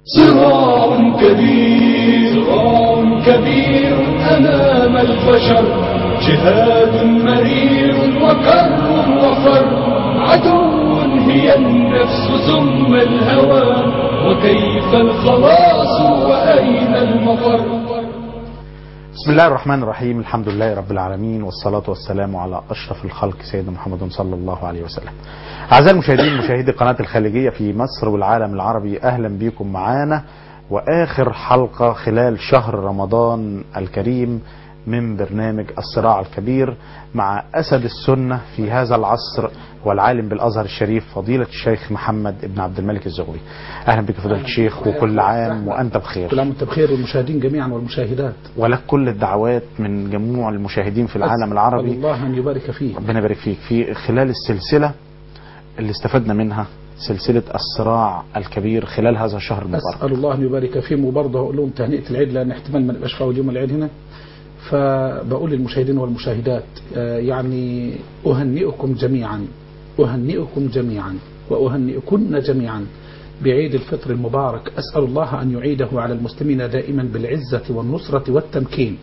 صراع كبير صراع كبير أمام البشر جهاد مرير وكر وفر عدو هي النفس ثم الهوى وكيف الخلاص وأين المفر بسم الله الرحمن الرحيم الحمد لله رب العالمين والصلاة والسلام على أشرف الخلق سيدنا محمد صلى الله عليه وسلم أعزائي المشاهدين مشاهدي قناة الخليجية في مصر والعالم العربي أهلا بكم معانا وآخر حلقة خلال شهر رمضان الكريم من برنامج الصراع الكبير مع أسد السنة في هذا العصر والعالم بالأزهر الشريف فضيلة الشيخ محمد بن عبد الملك الزغبي أهلا بك فضيلة الشيخ وكل عام وأنت بخير كل عام وانت بخير والمشاهدين جميعا والمشاهدات ولك كل الدعوات من جموع المشاهدين في العالم العربي الله أن يبارك فيه ربنا يبارك فيك في خلال السلسلة اللي استفدنا منها سلسلة الصراع الكبير خلال هذا الشهر المبارك أسأل الله أن يبارك فيهم وبرضه أقول لهم تهنئة العيد لأن احتمال ما نبقاش في أول يوم العيد هنا فبقول للمشاهدين والمشاهدات آه، يعني أهنئكم جميعا أهنئكم جميعا وأهنئكن جميعا بعيد الفطر المبارك أسأل الله أن يعيده على المسلمين دائما بالعزة والنصرة والتمكين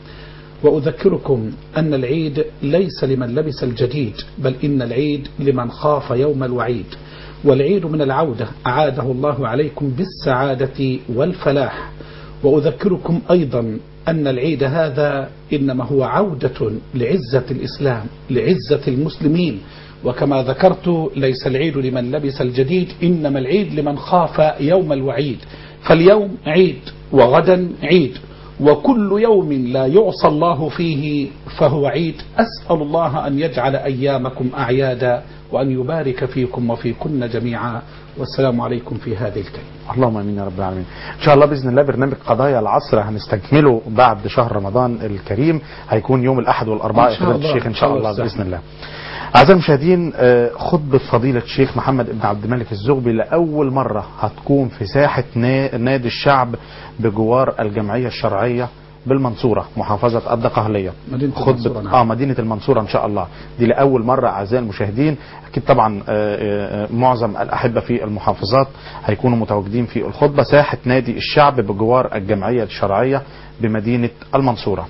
وأذكركم أن العيد ليس لمن لبس الجديد بل إن العيد لمن خاف يوم الوعيد والعيد من العودة أعاده الله عليكم بالسعادة والفلاح وأذكركم أيضا أن العيد هذا إنما هو عودة لعزة الإسلام لعزة المسلمين وكما ذكرت ليس العيد لمن لبس الجديد إنما العيد لمن خاف يوم الوعيد فاليوم عيد وغدا عيد وكل يوم لا يعصى الله فيه فهو عيد أسأل الله أن يجعل أيامكم أعيادا وأن يبارك فيكم وفيكن جميعا والسلام عليكم في هذه الكلمة اللهم امين يا رب العالمين ان شاء الله باذن الله برنامج قضايا العصر هنستكمله بعد شهر رمضان الكريم هيكون يوم الاحد والاربعاء إن يا شاء فضيله الله. الشيخ ان شاء إن الله شاء الله باذن الله اعزائي المشاهدين آه، خطبه فضيله الشيخ محمد بن عبد الملك الزغبي لاول مره هتكون في ساحه نا- نادي الشعب بجوار الجمعيه الشرعيه بالمنصوره محافظه الدقهليه مدينة المنصورة، خطبه نعم. اه مدينه المنصوره ان شاء الله دي لاول مره اعزائي المشاهدين اكيد طبعا آه، آه، معظم الاحبه في المحافظات هيكونوا متواجدين في الخطبه ساحه نادي الشعب بجوار الجمعيه الشرعيه بمدينه المنصوره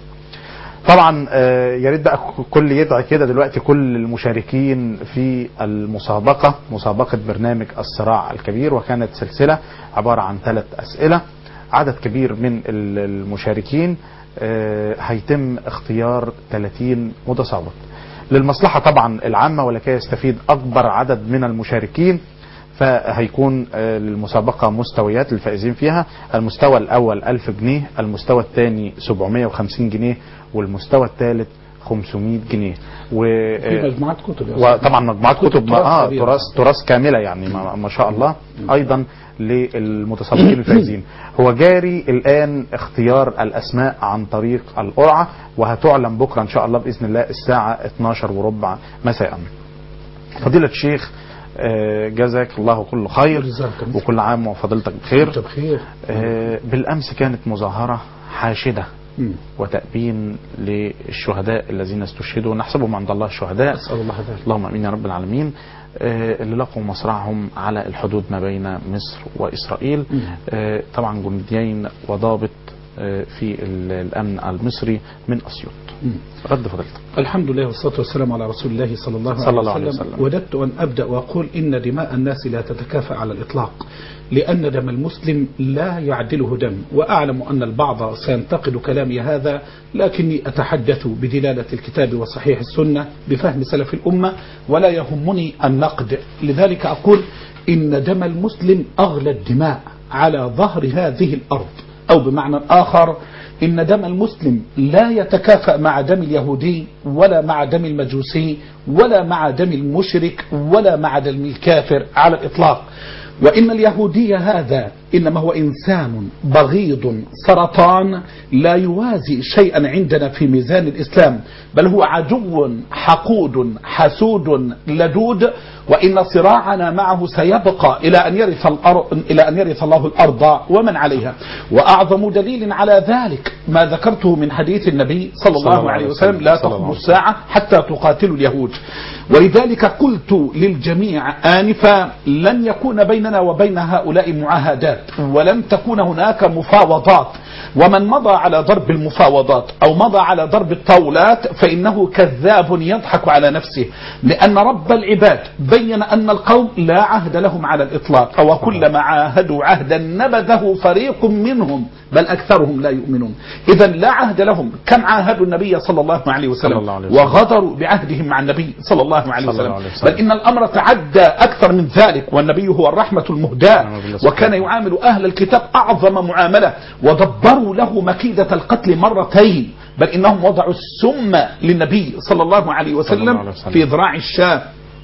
طبعا آه، يا ريت بقى كل يدعي كده دلوقتي كل المشاركين في المسابقه مسابقه برنامج الصراع الكبير وكانت سلسله عباره عن ثلاث اسئله عدد كبير من ال- المشاركين آه، هيتم اختيار 30 متصوت للمصلحه طبعا العامه ولكي يستفيد اكبر عدد من المشاركين فهيكون آه، للمسابقة مستويات للفائزين فيها المستوى الأول 1000 جنيه المستوى الثاني 750 جنيه والمستوى الثالث 500 جنيه و في مجموعات كتب يا أستاذ. وطبعا مجموعات كتب كتب تراث اه كبيرة. تراث تراث كامله يعني ما, ما شاء الله ايضا للمتسابقين الفائزين هو جاري الان اختيار الاسماء عن طريق القرعه وهتعلن بكره ان شاء الله باذن الله الساعه 12 وربع مساء فضيله الشيخ آه، جزاك الله كل خير جزاك الله. وكل عام وفضيلتك بخير أنت بخير آه، بالامس كانت مظاهره حاشده مم. وتأبين للشهداء الذين استشهدوا نحسبهم عند الله شهداء أسأل الله ذلك اللهم امين يا رب العالمين آه، اللي لقوا مصرعهم على الحدود ما بين مصر واسرائيل مم. آه، طبعا جنديين وضابط آه، في ال- الامن المصري من اسيوط مم. رد فضيلتك الحمد لله والصلاة والسلام على رسول الله صلى الله, صلى الله عليه وسلم. وددت أن أبدأ وأقول إن دماء الناس لا تتكافأ على الإطلاق لأن دم المسلم لا يعدله دم وأعلم أن البعض سينتقد كلامي هذا لكني أتحدث بدلالة الكتاب وصحيح السنة بفهم سلف الأمة ولا يهمني النقد لذلك أقول إن دم المسلم أغلى الدماء على ظهر هذه الأرض أو بمعنى آخر إن دم المسلم لا يتكافأ مع دم اليهودي ولا مع دم المجوسي ولا مع دم المشرك ولا مع دم الكافر على الإطلاق وإن اليهودي هذا إنما هو إنسان بغيض سرطان لا يوازي شيئا عندنا في ميزان الإسلام بل هو عدو حقود حسود لدود وإن صراعنا معه سيبقى إلى أن يرث الأرض إلى أن يرث الله الأرض ومن عليها وأعظم دليل على ذلك ما ذكرته من حديث النبي صلى صلى الله الله عليه عليه وسلم وسلم. لا صلى الله تقوم عليه الساعة حتى تقاتلوا اليهود ولذلك قلت للجميع آنفا لن يكون بيننا وبين هؤلاء معاهدات ولن تكون هناك مفاوضات ومن مضى على ضرب المفاوضات أو مضى على ضرب الطاولات فإنه كذاب يضحك على نفسه لأن رب العباد بين أن القوم لا عهد لهم على الإطلاق أو كلما عاهدوا عهدا نبذه فريق منهم بل أكثرهم لا يؤمنون إذا لا عهد لهم كم عاهدوا النبي صلى الله عليه وسلم, صلى الله عليه وسلم. وغدروا بعهدهم مع النبي صلى الله عليه صلى وسلم, الله عليه وسلم. بل إن الأمر تعدى أكثر من ذلك والنبي هو الرحمة المهداة نعم بالله سبحانه. وكان يعامل أهل الكتاب أعظم معاملة ودبروا له مكيدة القتل مرتين بل إنهم وضعوا السم للنبي صلى الله عليه صلى الله وسلم عليه وسلم. في ذراع الشاه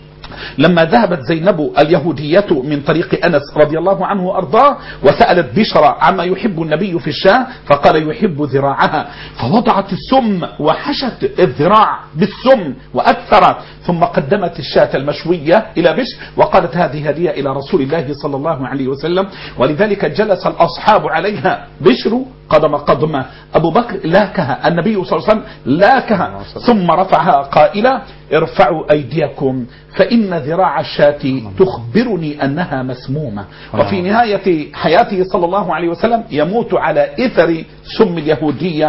لما ذهبت زينب اليهودية من طريق أنس رضي الله عنه وأرضاه وسألت بشرى عما يحب النبي في الشاة فقال يحب ذراعها فوضعت السم وحشت الذراع بالسم وأكثرت ثم قدمت الشاة المشوية إلى بشر وقالت هذه هدية إلى رسول الله صلى الله عليه وسلم ولذلك جلس الأصحاب عليها بشر قدم قدمة أبو بكر لاكها النبي صلى الله عليه وسلم لاكها ثم رفعها قائلا ارفعوا أيديكم فإن ذراع الشاة تخبرني أنها مسمومة وفي نهاية حياته صلى الله عليه وسلم يموت على إثر سم اليهودية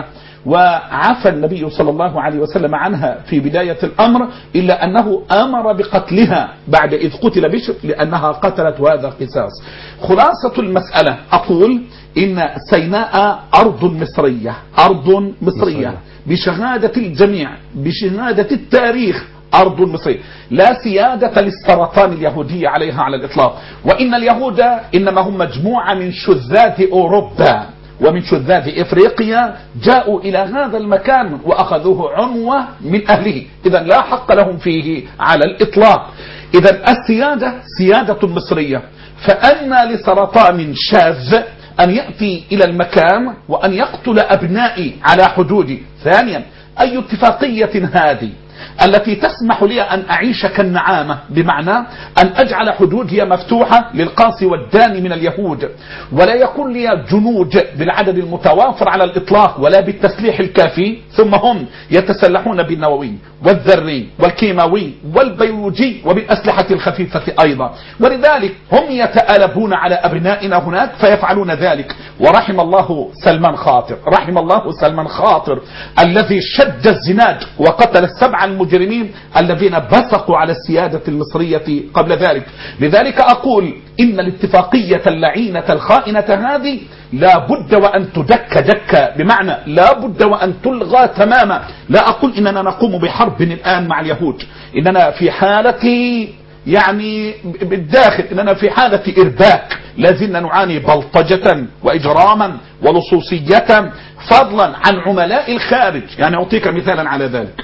وعفى النبي صلى الله عليه وسلم عنها في بداية الأمر إلا أنه أمر بقتلها بعد إذ قتل بشر لأنها قتلت وهذا قصاص خلاصة المسألة أقول إن سيناء أرض مصرية أرض مصرية مصرية. بشهادة الجميع بشهادة التاريخ أرض مصرية لا سيادة للسرطان اليهودية عليها على الإطلاق وإن اليهود إنما هم مجموعة من شذاذ أوروبا ومن شذاذ إفريقيا جاءوا إلى هذا المكان وأخذوه عنوة من أهله إذا لا حق لهم فيه على الإطلاق إذا السيادة سيادة مصرية فأن لسرطان شاذ أن يأتي إلى المكان وأن يقتل أبنائي على حدودي ثانيا أي اتفاقية هذه التي تسمح لي أن أعيش كالنعامة بمعنى أن أجعل حدودي مفتوحة للقاصي والداني من اليهود ولا يكون لي جنود بالعدد المتوافر على الإطلاق ولا بالتسليح الكافي ثم هم يتسلحون بالنووي والذري والكيماوي والبيولوجي وبالأسلحة الخفيفة أيضا ولذلك هم يتآلبون على أبنائنا هناك فيفعلون ذلك ورحم الله سلمان خاطر رحم الله سلمان خاطر الذي شد الزناد وقتل السبع المجرمين الذين بصقوا على السيادة المصرية قبل ذلك لذلك أقول إن الاتفاقية اللعينة الخائنة هذه لا بد وأن تدك دكا بمعنى لا بد وأن تلغى تماما لا أقول إننا نقوم بحرب الآن مع اليهود إننا في حالة يعني بالداخل إننا في حالة إرباك لازلنا نعاني بلطجة وإجراما ولصوصية فضلا عن عملاء الخارج يعني أعطيك مثالا على ذلك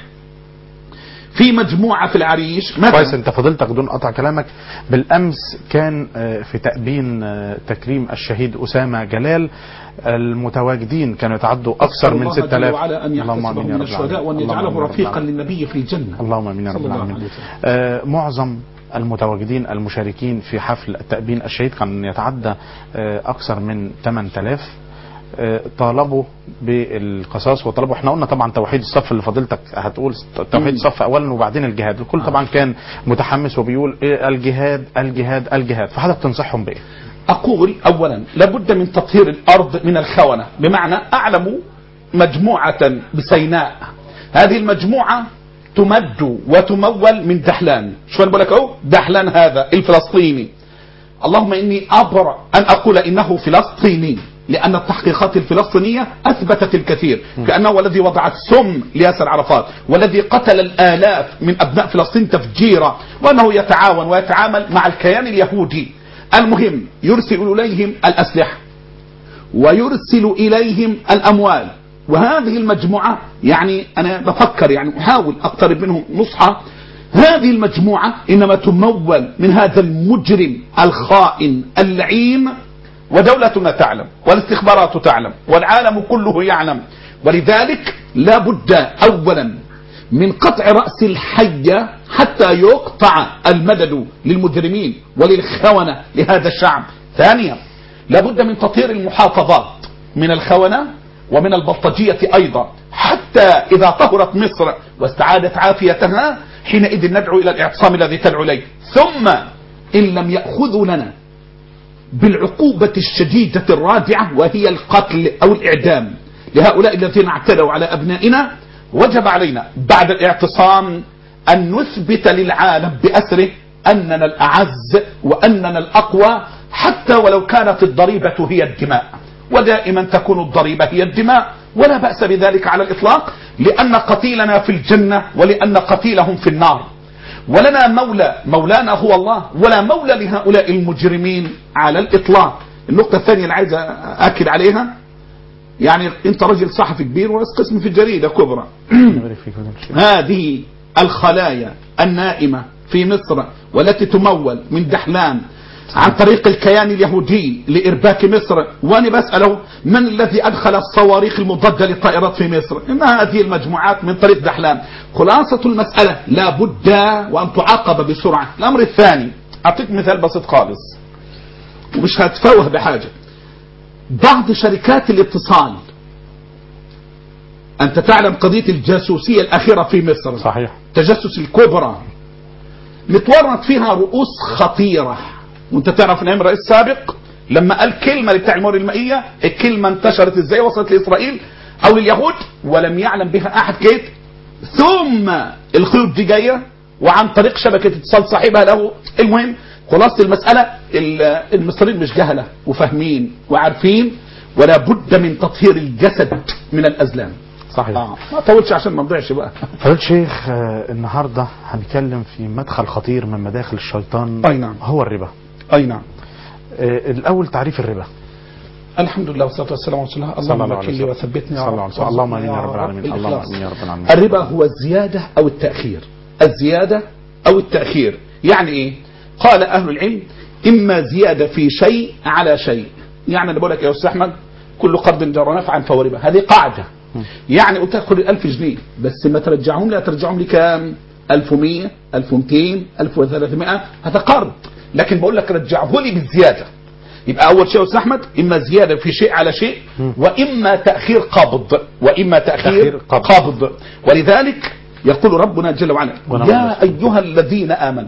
في مجموعة في العريش مثلا كويس انت فضلتك دون قطع كلامك بالامس كان آه، في تأبين آه، تكريم الشهيد اسامه جلال المتواجدين كانوا يتعدوا اكثر من الله 6000 جل وعلا أن اللهم يحتسبه آمين يا من رب الشهداء العالمين. وأن اللهم يجعله آمين يا رب رفيقا العالمين. للنبي في الجنة اللهم امين يا صلى رب الله العالمين عليه وسلم. آه، معظم المتواجدين المشاركين في حفل تأبين الشهيد كان يتعدى آه، اكثر من 8000 آه، طالبوا بالقصاص وطلبوا احنا قلنا طبعا توحيد الصف اللي فضيلتك هتقول توحيد مم. الصف اولا وبعدين الجهاد الكل طبعا كان متحمس وبيقول إيه الجهاد الجهاد الجهاد فحضرتك تنصحهم بايه؟ أقول أولا لابد من تطهير الأرض من الخونة بمعنى أعلم مجموعة بسيناء هذه المجموعة تمد وتمول من دحلان شو أنا بقول لك أهو دحلان هذا الفلسطيني اللهم إني أبرأ أن أقول إنه فلسطيني لأن التحقيقات الفلسطينية أثبتت الكثير كأنه هو الذي وضع السم لياسر عرفات والذي قتل الآلاف من أبناء فلسطين تفجيرا وأنه يتعاون ويتعامل مع الكيان اليهودي المهم يرسل إليهم الأسلحة ويرسل إليهم الأموال وهذه المجموعة يعني أنا بفكر يعني أحاول أقترب منهم نصحة هذه المجموعة إنما تمول من هذا المجرم الخائن اللعين ودولتنا تعلم والاستخبارات تعلم والعالم كله يعلم ولذلك لا بد أولا من قطع رأس الحية حتى يقطع المدد للمجرمين وللخونة لهذا الشعب ثانيا لا بد من تطهير المحافظات من الخونة ومن البلطجية أيضا حتى إذا طهرت مصر واستعادت عافيتها حينئذ ندعو إلى الاعتصام الذي تدعو إليه ثم إن لم يأخذوا لنا بالعقوبة الشديدة الرادعة وهي القتل أو الإعدام لهؤلاء الذين اعتدوا على أبنائنا وجب علينا بعد الاعتصام أن نثبت للعالم بأسره أننا الأعز وأننا الأقوى حتى ولو كانت الضريبة هي الدماء ودائما تكون الضريبة هي الدماء ولا بأس بذلك على الإطلاق لأن قتيلنا في الجنة ولأن قتيلهم في النار ولنا مولى مولانا هو الله ولا مولى لهؤلاء المجرمين على الإطلاق النقطة الثانية اللي عايز أكد عليها يعني أنت رجل صحفي كبير ورئيس قسم في جريدة كبرى يبارك فيك فضيلة الشيخ. هذه الخلايا النائمة في مصر والتي تمول من دحلان عن طريق الكيان اليهودي لإرباك مصر وأنا بسأله من الذي أدخل الصواريخ المضادة للطائرات في مصر إن هذه المجموعات من طريق دحلان خلاصة المسألة لا بد وأن تعاقب بسرعة الأمر الثاني أعطيك مثال بسيط خالص ومش هتفوه بحاجة بعض شركات الاتصال أنت تعلم قضية الجاسوسية الأخيرة في مصر صحيح تجسس الكبرى متورط فيها رؤوس خطيرة وانت تعرف ان الرئيس السابق لما قال كلمة بتاع الموارد المائية الكلمة انتشرت ازاي وصلت لإسرائيل أو لليهود ولم يعلم بها أحد كيت ثم الخيوط دي جاية وعن طريق شبكة اتصال صاحبها له المهم خلاصة المسألة ال- المصريين مش جهلة وفاهمين وعارفين ولا بد من تطهير الجسد من الأزلام صحيح آه. ما طولش عشان ما نضيعش بقى فضيلة الشيخ آه، النهارده هنتكلم في مدخل خطير من مداخل الشيطان أي نعم. هو الربا أي نعم آه، الأول تعريف الربا الحمد لله والصلاة والسلام على رسول الله صلى الله اللهم عليه كن لي وسلم. وثبتني يا صلى رب الله عليه وسلم. اللهم آمين يا رب العالمين اللهم بالإخلاص. آمين يا رب العالمين الربا هو الزيادة أو التأخير الزيادة أو التأخير يعني إيه قال أهل العلم إما زيادة في شيء على شيء يعني أنا بقول لك يا أستاذ أحمد كل قرض جر نفعا فهو ربا هذه قاعدة يعني قلت لك خد ال 1000 جنيه بس ما ترجعهم لي ترجعهم لي كام 1100 1200 1300 هذا قرض لكن بقول لك رجعه لي بالزيادة يبقى أول شيء يا أستاذ أحمد إما زيادة في شيء على شيء وإما تأخير قبض وإما تأخير تأخير قبض. قبض ولذلك يقول ربنا جل وعلا ونعم يا أيها الذين آمنوا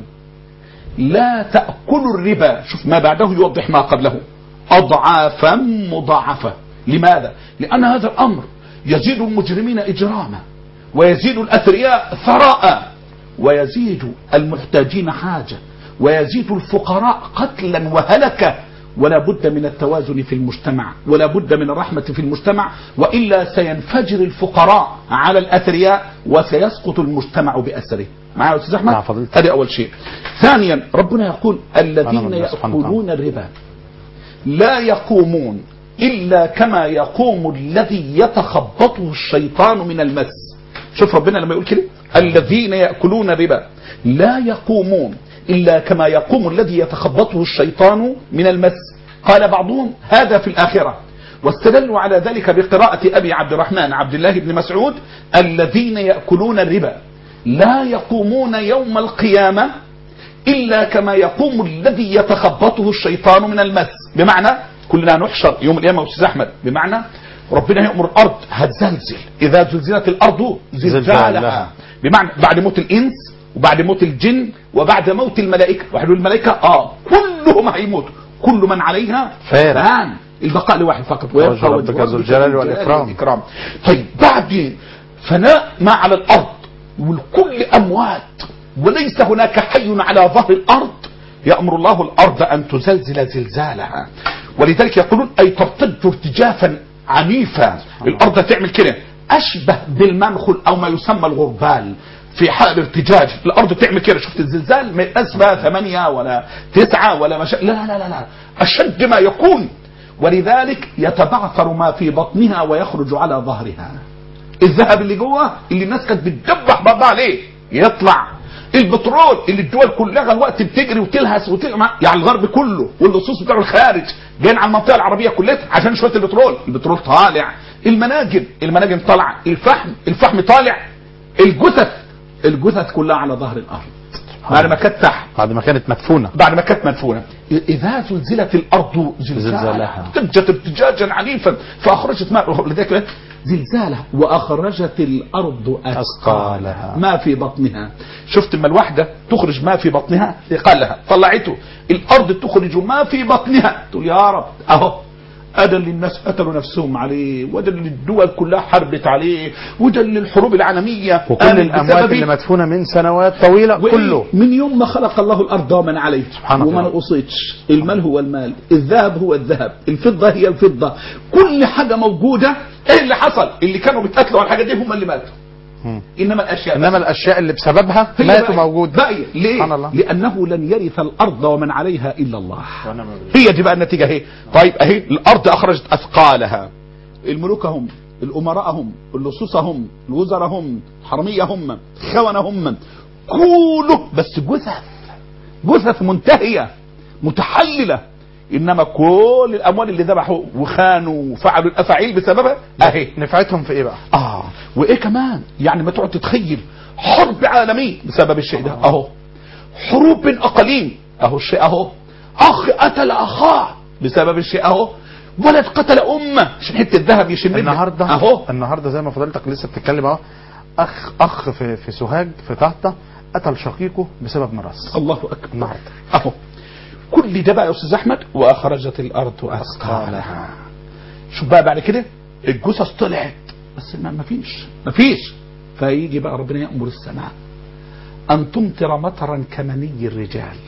لا تأكلوا الربا شوف ما بعده يوضح ما قبله أضعافا مضاعفة لماذا؟ لأن هذا الأمر يزيد المجرمين إجراما ويزيد الأثرياء ثراء ويزيد المحتاجين حاجة ويزيد الفقراء قتلا وهلكة ولا بد من التوازن في المجتمع ولا بد من الرحمة في المجتمع وإلا سينفجر الفقراء على الأثرياء وسيسقط المجتمع بأسره معايا يا أستاذ أحمد؟ نعم، فضيلتك. هذا أول شيء ثانيا ربنا يقول الذين نعم، الله سبحانه وتعالى. يأكلون الربا لا يقومون إلا كما يقوم الذي يتخبطه الشيطان من المس شوف ربنا لما يقول كده الذين يأكلون الربا لا يقومون إلا كما يقوم الذي يتخبطه الشيطان من المس قال بعضهم هذا في الآخرة واستدلوا على ذلك بقراءة أبي عبد الرحمن عبد الله بن مسعود الذين يأكلون الربا لا يقومون يوم القيامة إلا كما يقوم الذي يتخبطه الشيطان من المس بمعنى كلنا نحشر يوم القيامة أستاذ أحمد بمعنى ربنا يأمر الأرض هتزلزل إذا زلزلت الأرض زلزالها زلزالها. بمعنى بعد موت الإنس وبعد موت الجن وبعد موت الملائكة واحد يقول الملائكة آه كلهم هيموتوا كل من عليها فان. فان البقاء لواحد فقط وجه ويبقى ربك وجه ذو ربك الجلال ذو والإكرام. والإكرام طيب بعدين فناء ما على الأرض والكل أموات وليس هناك حي على ظهر الأرض يأمر الله الأرض أن تزلزل زلزالها ولذلك يقولون أي ترتج ارتجافا عنيفا الأرض تعمل كده أشبه بالمنخل أو ما يسمى الغربال في حال ارتجاج الأرض تعمل كده شفت الزلزال ما يبقاش بقى ثمانية ولا تسعة ولا مش... لا لا لا لا أشد ما يكون ولذلك يتبعثر ما في بطنها ويخرج على ظهرها الذهب اللي جوه اللي الناس كانت بتدبح بعضها عليه يطلع البترول اللي الدول كلها الوقت بتجري وتلهس وتلمع يعني الغرب كله واللصوص بتاع الخارج جايين على المنطقه العربيه كلها عشان شويه البترول البترول طالع المناجم المناجم طالعه الفحم الفحم طالع الجثث الجثث كلها على ظهر الارض بعد ما كانت تحت بعد ما كانت مدفونه بعد ما كانت مدفونه اذا زلزلت الارض زلزالها زلزالها. ارتجت ارتجاجا عنيفا فاخرجت ماء لذلك زلزالها واخرجت الارض اثقالها أثقالها. ما في بطنها شفت اما الواحده تخرج ما في بطنها ثقلها طلعته الارض تخرج ما في بطنها تقول يا رب اهو أدا اللي الناس قتلوا نفسهم عليه وده اللي الدول كلها حربت عليه وده اللي الحروب العالمية وكل قامت الاموات بسببه. اللي مدفونه من سنوات طويله وإيه؟ كله من يوم ما خلق الله الارض ومن عليه سبحان وما الله. نقصتش المال هو المال الذهب هو الذهب الفضه هي الفضه كل حاجه موجوده ايه اللي حصل اللي كانوا بيتقاتلوا على الحاجات دي هم اللي ماتوا مم. انما الاشياء انما الاشياء اللي بسببها هي ماتوا بقية- موجود بقية ليه؟ سبحان الله. لأنه لن يرث الأرض ومن عليها إلا الله ونعم بالله. هي دي بقى النتيجة اهي طيب اهي الأرض أخرجت أثقالها الملوك هم الأمراء هم اللصوص هم الوزراء هم حرمية هم خونة هم كله بس جثث جثث منتهية متحللة إنما كل الأموال اللي ذبحوا وخانوا وفعلوا الأفاعيل بسببها أهي نفعتهم في ايه بقى اه وايه كمان يعني ما تقعد تتخيل حرب عالميه بسبب الشيء ده اهو حروب بين اقاليم اهو الشيء اهو اخ قتل اخاه بسبب الشيء اهو ولد قتل امه عشان حته الذهب يشم النهارده اهو النهارده زي ما فضلتك لسه بتتكلم اهو اخ اخ في في سوهاج في طهطا قتل شقيقه بسبب ميراث الله اكبر النهارده اهو كل ده بقى يا استاذ احمد واخرجت الارض اثقالها شوف بقى بعد كده الجثث طلعت بس ما ما فيش ما فيش فيجي بقى ربنا يأمر السماء أن تمطر مطرا كمني الرجال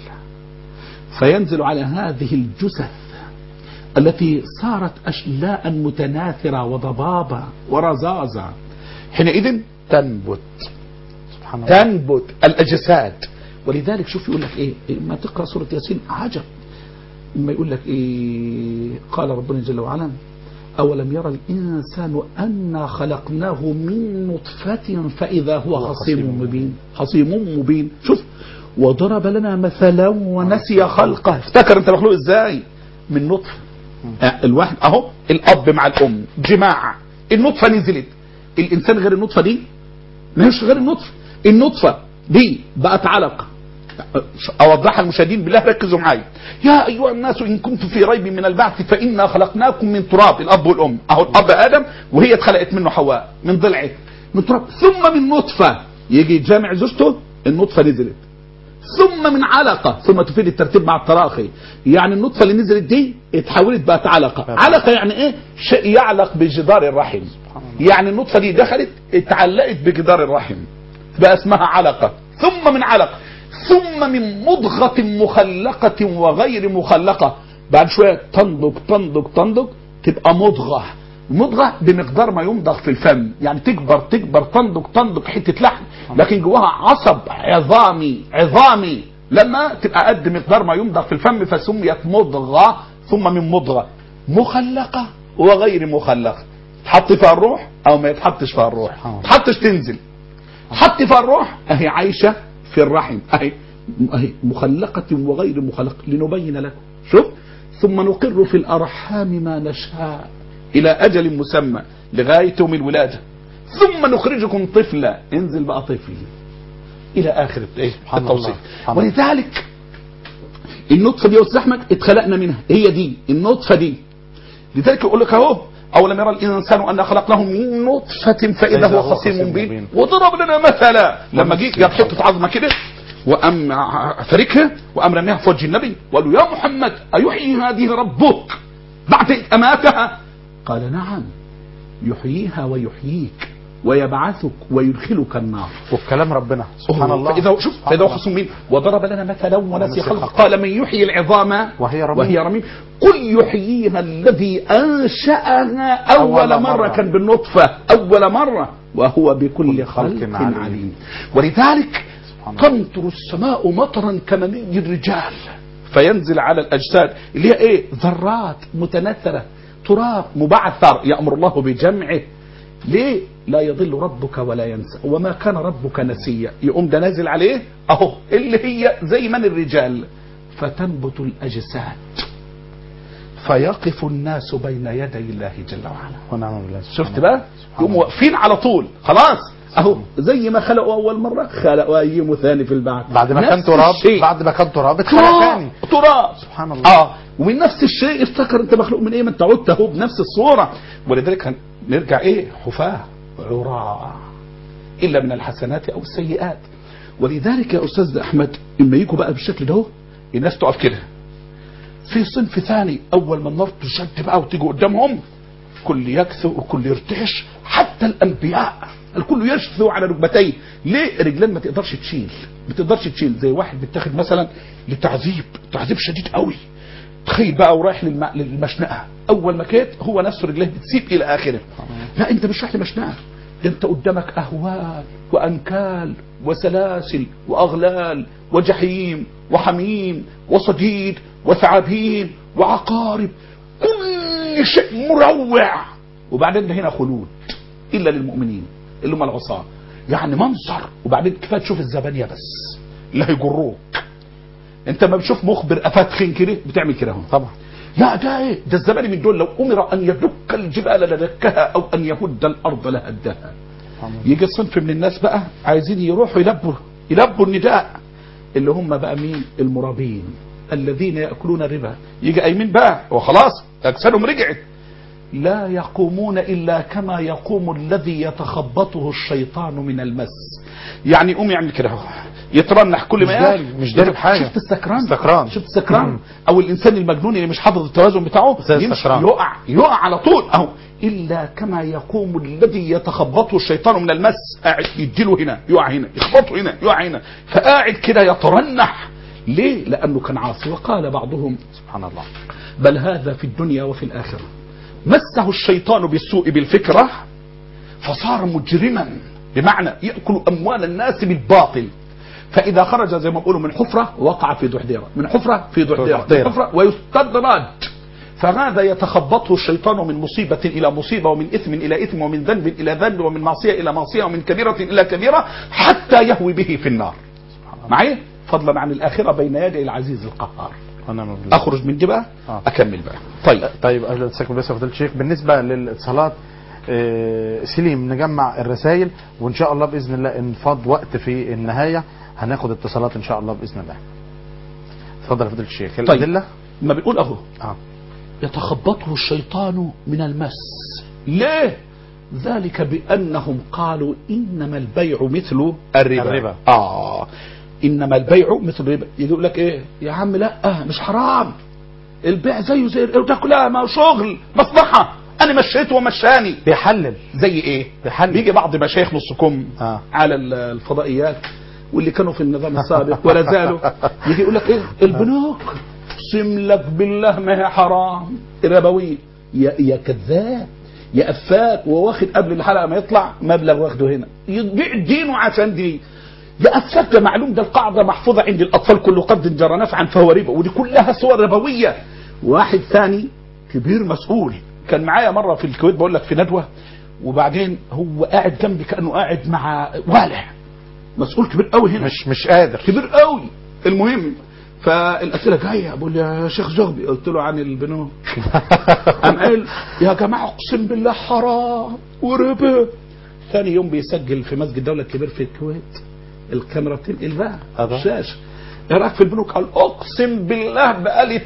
فينزل على هذه الجثث التي صارت أشلاء متناثرة وضبابة ورزازة حينئذ تنبت سبحان الله تنبت الأجساد ولذلك شوف يقول لك إيه ما تقرأ سورة ياسين عجب ما يقول لك إيه قال ربنا جل وعلا أولم يرى الإنسان أنا خلقناه من نطفة فإذا هو خصيم مبين خصيم مبين شوف وضرب لنا مثلا ونسي خلقه افتكر انت مخلوق ازاي من نطفة آه، الواحد اهو الاب مع الام جماع النطفة نزلت الانسان غير النطفة دي مش غير النطفة النطفة دي بقت علقة اوضحها المشاهدين بالله ركزوا معايا يا ايها الناس ان كنتم في ريب من البعث فانا خلقناكم من تراب الاب والام اهو الاب ادم وهي اتخلقت منه حواء من ضلعه من تراب ثم من نطفه يجي جامع زوجته النطفه نزلت ثم من علقة ثم تفيد الترتيب مع التراخي يعني النطفة اللي نزلت دي اتحولت بقت علقة علقة يعني ايه شيء يعلق بجدار الرحم يعني النطفة دي دخلت اتعلقت بجدار الرحم بقى اسمها علقة ثم من علقة ثم من مضغة مخلقة وغير مخلقة بعد شوية تنضج تنضج تنضج تبقى مضغة مضغة بمقدار ما يمضغ في الفم يعني تكبر تكبر تنضج تنضج حتة لحم لكن جواها عصب عظامي عظامي لما تبقى قد مقدار ما يمضغ في الفم فسميت مضغة ثم من مضغة مخلقة وغير مخلقة تحط فيها الروح او ما يتحطش فيها الروح تحطش تنزل حط فيها الروح اهي عايشة في الرحم اهي اهي مخلقة وغير مخلقة لنبين لكم شوف ثم نقر في الارحام ما نشاء الى اجل مسمى لغاية يوم الولادة ثم نخرجكم طفلا انزل بقى طفل الى اخر ايه سبحان التوصيف الله. سبحان الله. ولذلك النطفة دي يا استاذ احمد اتخلقنا منها هي دي النطفة دي لذلك يقول لك اهو اولم يرى الانسان ان خلقناه من نطفه فاذا هو خصيم مبين وضرب لنا مثلا لما جه جاب حته عظمه كده وام فركها وام رميها في وجه النبي وقال له يا محمد ايحيي هذه ربك بعد إذ اماتها قال نعم يحييها ويحييك ويبعثك ويدخلك النار وبكلام ربنا سبحان الله فإذا شوف سبحان فإذا هو الله. خصم مين وضرب لنا مثلا ونسي ونسي خلقه خلقه. قال من يحيي العظام وهي رميم. وهي رميم قل يحييها الذي أنشأها أول, أول مرة, مرة. كان بالنطفة أول مرة وهو بكل كل خلق, خلق عليم. عليم. ولذلك سبحان الله. تمطر السماء مطرا كمني الرجال فينزل على الأجساد اللي هي إيه ذرات متنثرة تراب مبعثر يأمر الله بجمعه ليه لا يضل ربك ولا ينسى وما كان ربك نسيا يقوم ده نازل عليه اهو اللي هي زي من الرجال فتنبت الاجساد فيقف الناس بين يدي الله جل وعلا ونعم بالله شفت بقى يقوموا واقفين على طول خلاص اهو زي ما خلقوا اول مره خلقوا ايمه ثاني في البعث بعد ما كان نفس تراب الشيء. بعد ما كان تراب اتخلق تاني تراب تراب سبحان الله. اه ومن نفس الشيء افتكر انت مخلوق من ايه ما انت عدت اهو بنفس الصوره ولذلك هن- نرجع ايه حفاه عراة الا من الحسنات او السيئات ولذلك يا استاذ احمد اما يجوا بقى بالشكل ده اهو، الناس تقف كده في صنف ثاني اول ما النار تشد بقى وتيجي قدامهم كل يكثو وكل يرتعش حتى الانبياء الكل يشثو على ركبتيه ليه رجلين ما تقدرش تشيل ما تقدرش تشيل زي واحد بيتاخد مثلا لتعذيب تعذيب شديد قوي تخيل بقى ورايح للم... للمشنقه اول ما كانت هو نفسه رجليه بتسيب الى اخره لا انت مش رايح لمشنقه ده انت قدامك اهوال وانكال وسلاسل واغلال وجحيم وحميم وصديد وثعابين وعقارب كل شيء مروع وبعدين ده هنا خلود الا للمؤمنين اللي هم العصاه يعني منظر وبعدين كفايه تشوف الزبانيه بس اللي هيجروك انت ما بتشوف مخبر افات خين كده بتعمل كده اهو طبعا لا ده ايه ده الزباني من دول لو امر ان يدك الجبال لدكها او ان يهد الارض لهدها يجي صنف من الناس بقى عايزين يروحوا يلبوا يلبوا النداء اللي هم بقى مين المرابين الذين ياكلون الربا يجي قايمين بقى وخلاص اجسادهم رجعت لا يقومون الا كما يقوم الذي يتخبطه الشيطان من المس يعني يقوم يعمل كده اهو يترنح كل مش ما داري- يقع. مش داري بحاجة. شفت السكران سكران. شفت السكران او الانسان المجنون اللي مش حافظ التوازن بتاعه زي يمشي السكران. يقع يقع على طول اهو الا كما يقوم الذي يتخبطه الشيطان من المس قاعد يديله هنا يقع هنا يخبطه هنا يقع هنا فقاعد كده يترنح ليه لانه كان عاصي وقال بعضهم سبحان الله بل هذا في الدنيا وفي الآخرة مسه الشيطان بالسوء بالفكرة فصار مجرما بمعنى يأكل أموال الناس بالباطل فإذا خرج زي ما بيقولوا من حفرة وقع في دحديرة من حفرة في دحديرة من دحديرة. حفرة ويستدرج فهذا يتخبطه الشيطان من مصيبة إلى مصيبة ومن إثم إلى إثم ومن ذنب إلى ذنب ومن معصية إلى معصية ومن كبيرة إلى كبيرة حتى يهوي به في النار معي فضلا عن الآخرة بين يدي العزيز القهار ونعم بالله اخرج من دي بقى آه. اكمل بقى طيب طيب قبل ما تسكت بس يا فضيله الشيخ بالنسبه للاتصالات آه، سليم نجمع الرسائل وان شاء الله باذن الله ان فاض وقت في النهايه هناخد اتصالات ان شاء الله باذن الله اتفضل يا فضيله الشيخ طيب. الادله ما بنقول اهو اه يتخبطه الشيطان من المس ليه ذلك بانهم قالوا انما البيع مثل الربا, الربا. اه انما البيع مثل الربا يجي يقول لك ايه يا عم لا مش حرام البيع زيه زي وده كلها ما هو شغل مصلحه انا مشيته ومشاني بيحلل زي ايه بيحل. بيجي بعض مشايخ نص كم آه. على ال- الفضائيات واللي كانوا في النظام السابق ولا زالوا يجي يقول لك ايه البنوك اقسم لك بالله ما هي حرام ربويه يا يا كذاب يا افاك وواخد قبل الحلقه ما يطلع مبلغ واخده هنا يبيع دينه عشان دي يا افاك ده معلوم ده القاعده محفوظه عند الاطفال كل قد جرى نفعا فهو ربا ودي كلها صور ربويه واحد ثاني كبير مسؤول كان معايا مره في الكويت بقول لك في ندوه وبعدين هو قاعد جنبي كانه قاعد مع والع مسؤول كبير قوي هنا مش مش قادر كبير قوي المهم فالاسئله جايه بقول يا شيخ زغبي قلت له عن البنوك قام قال يا جماعه اقسم بالله حرام وربا ثاني يوم بيسجل في مسجد الدوله الكبير في الكويت الكاميرا بتنقل بقى أضع. الشاشه ايه رايك في البنوك قال اقسم بالله بقالي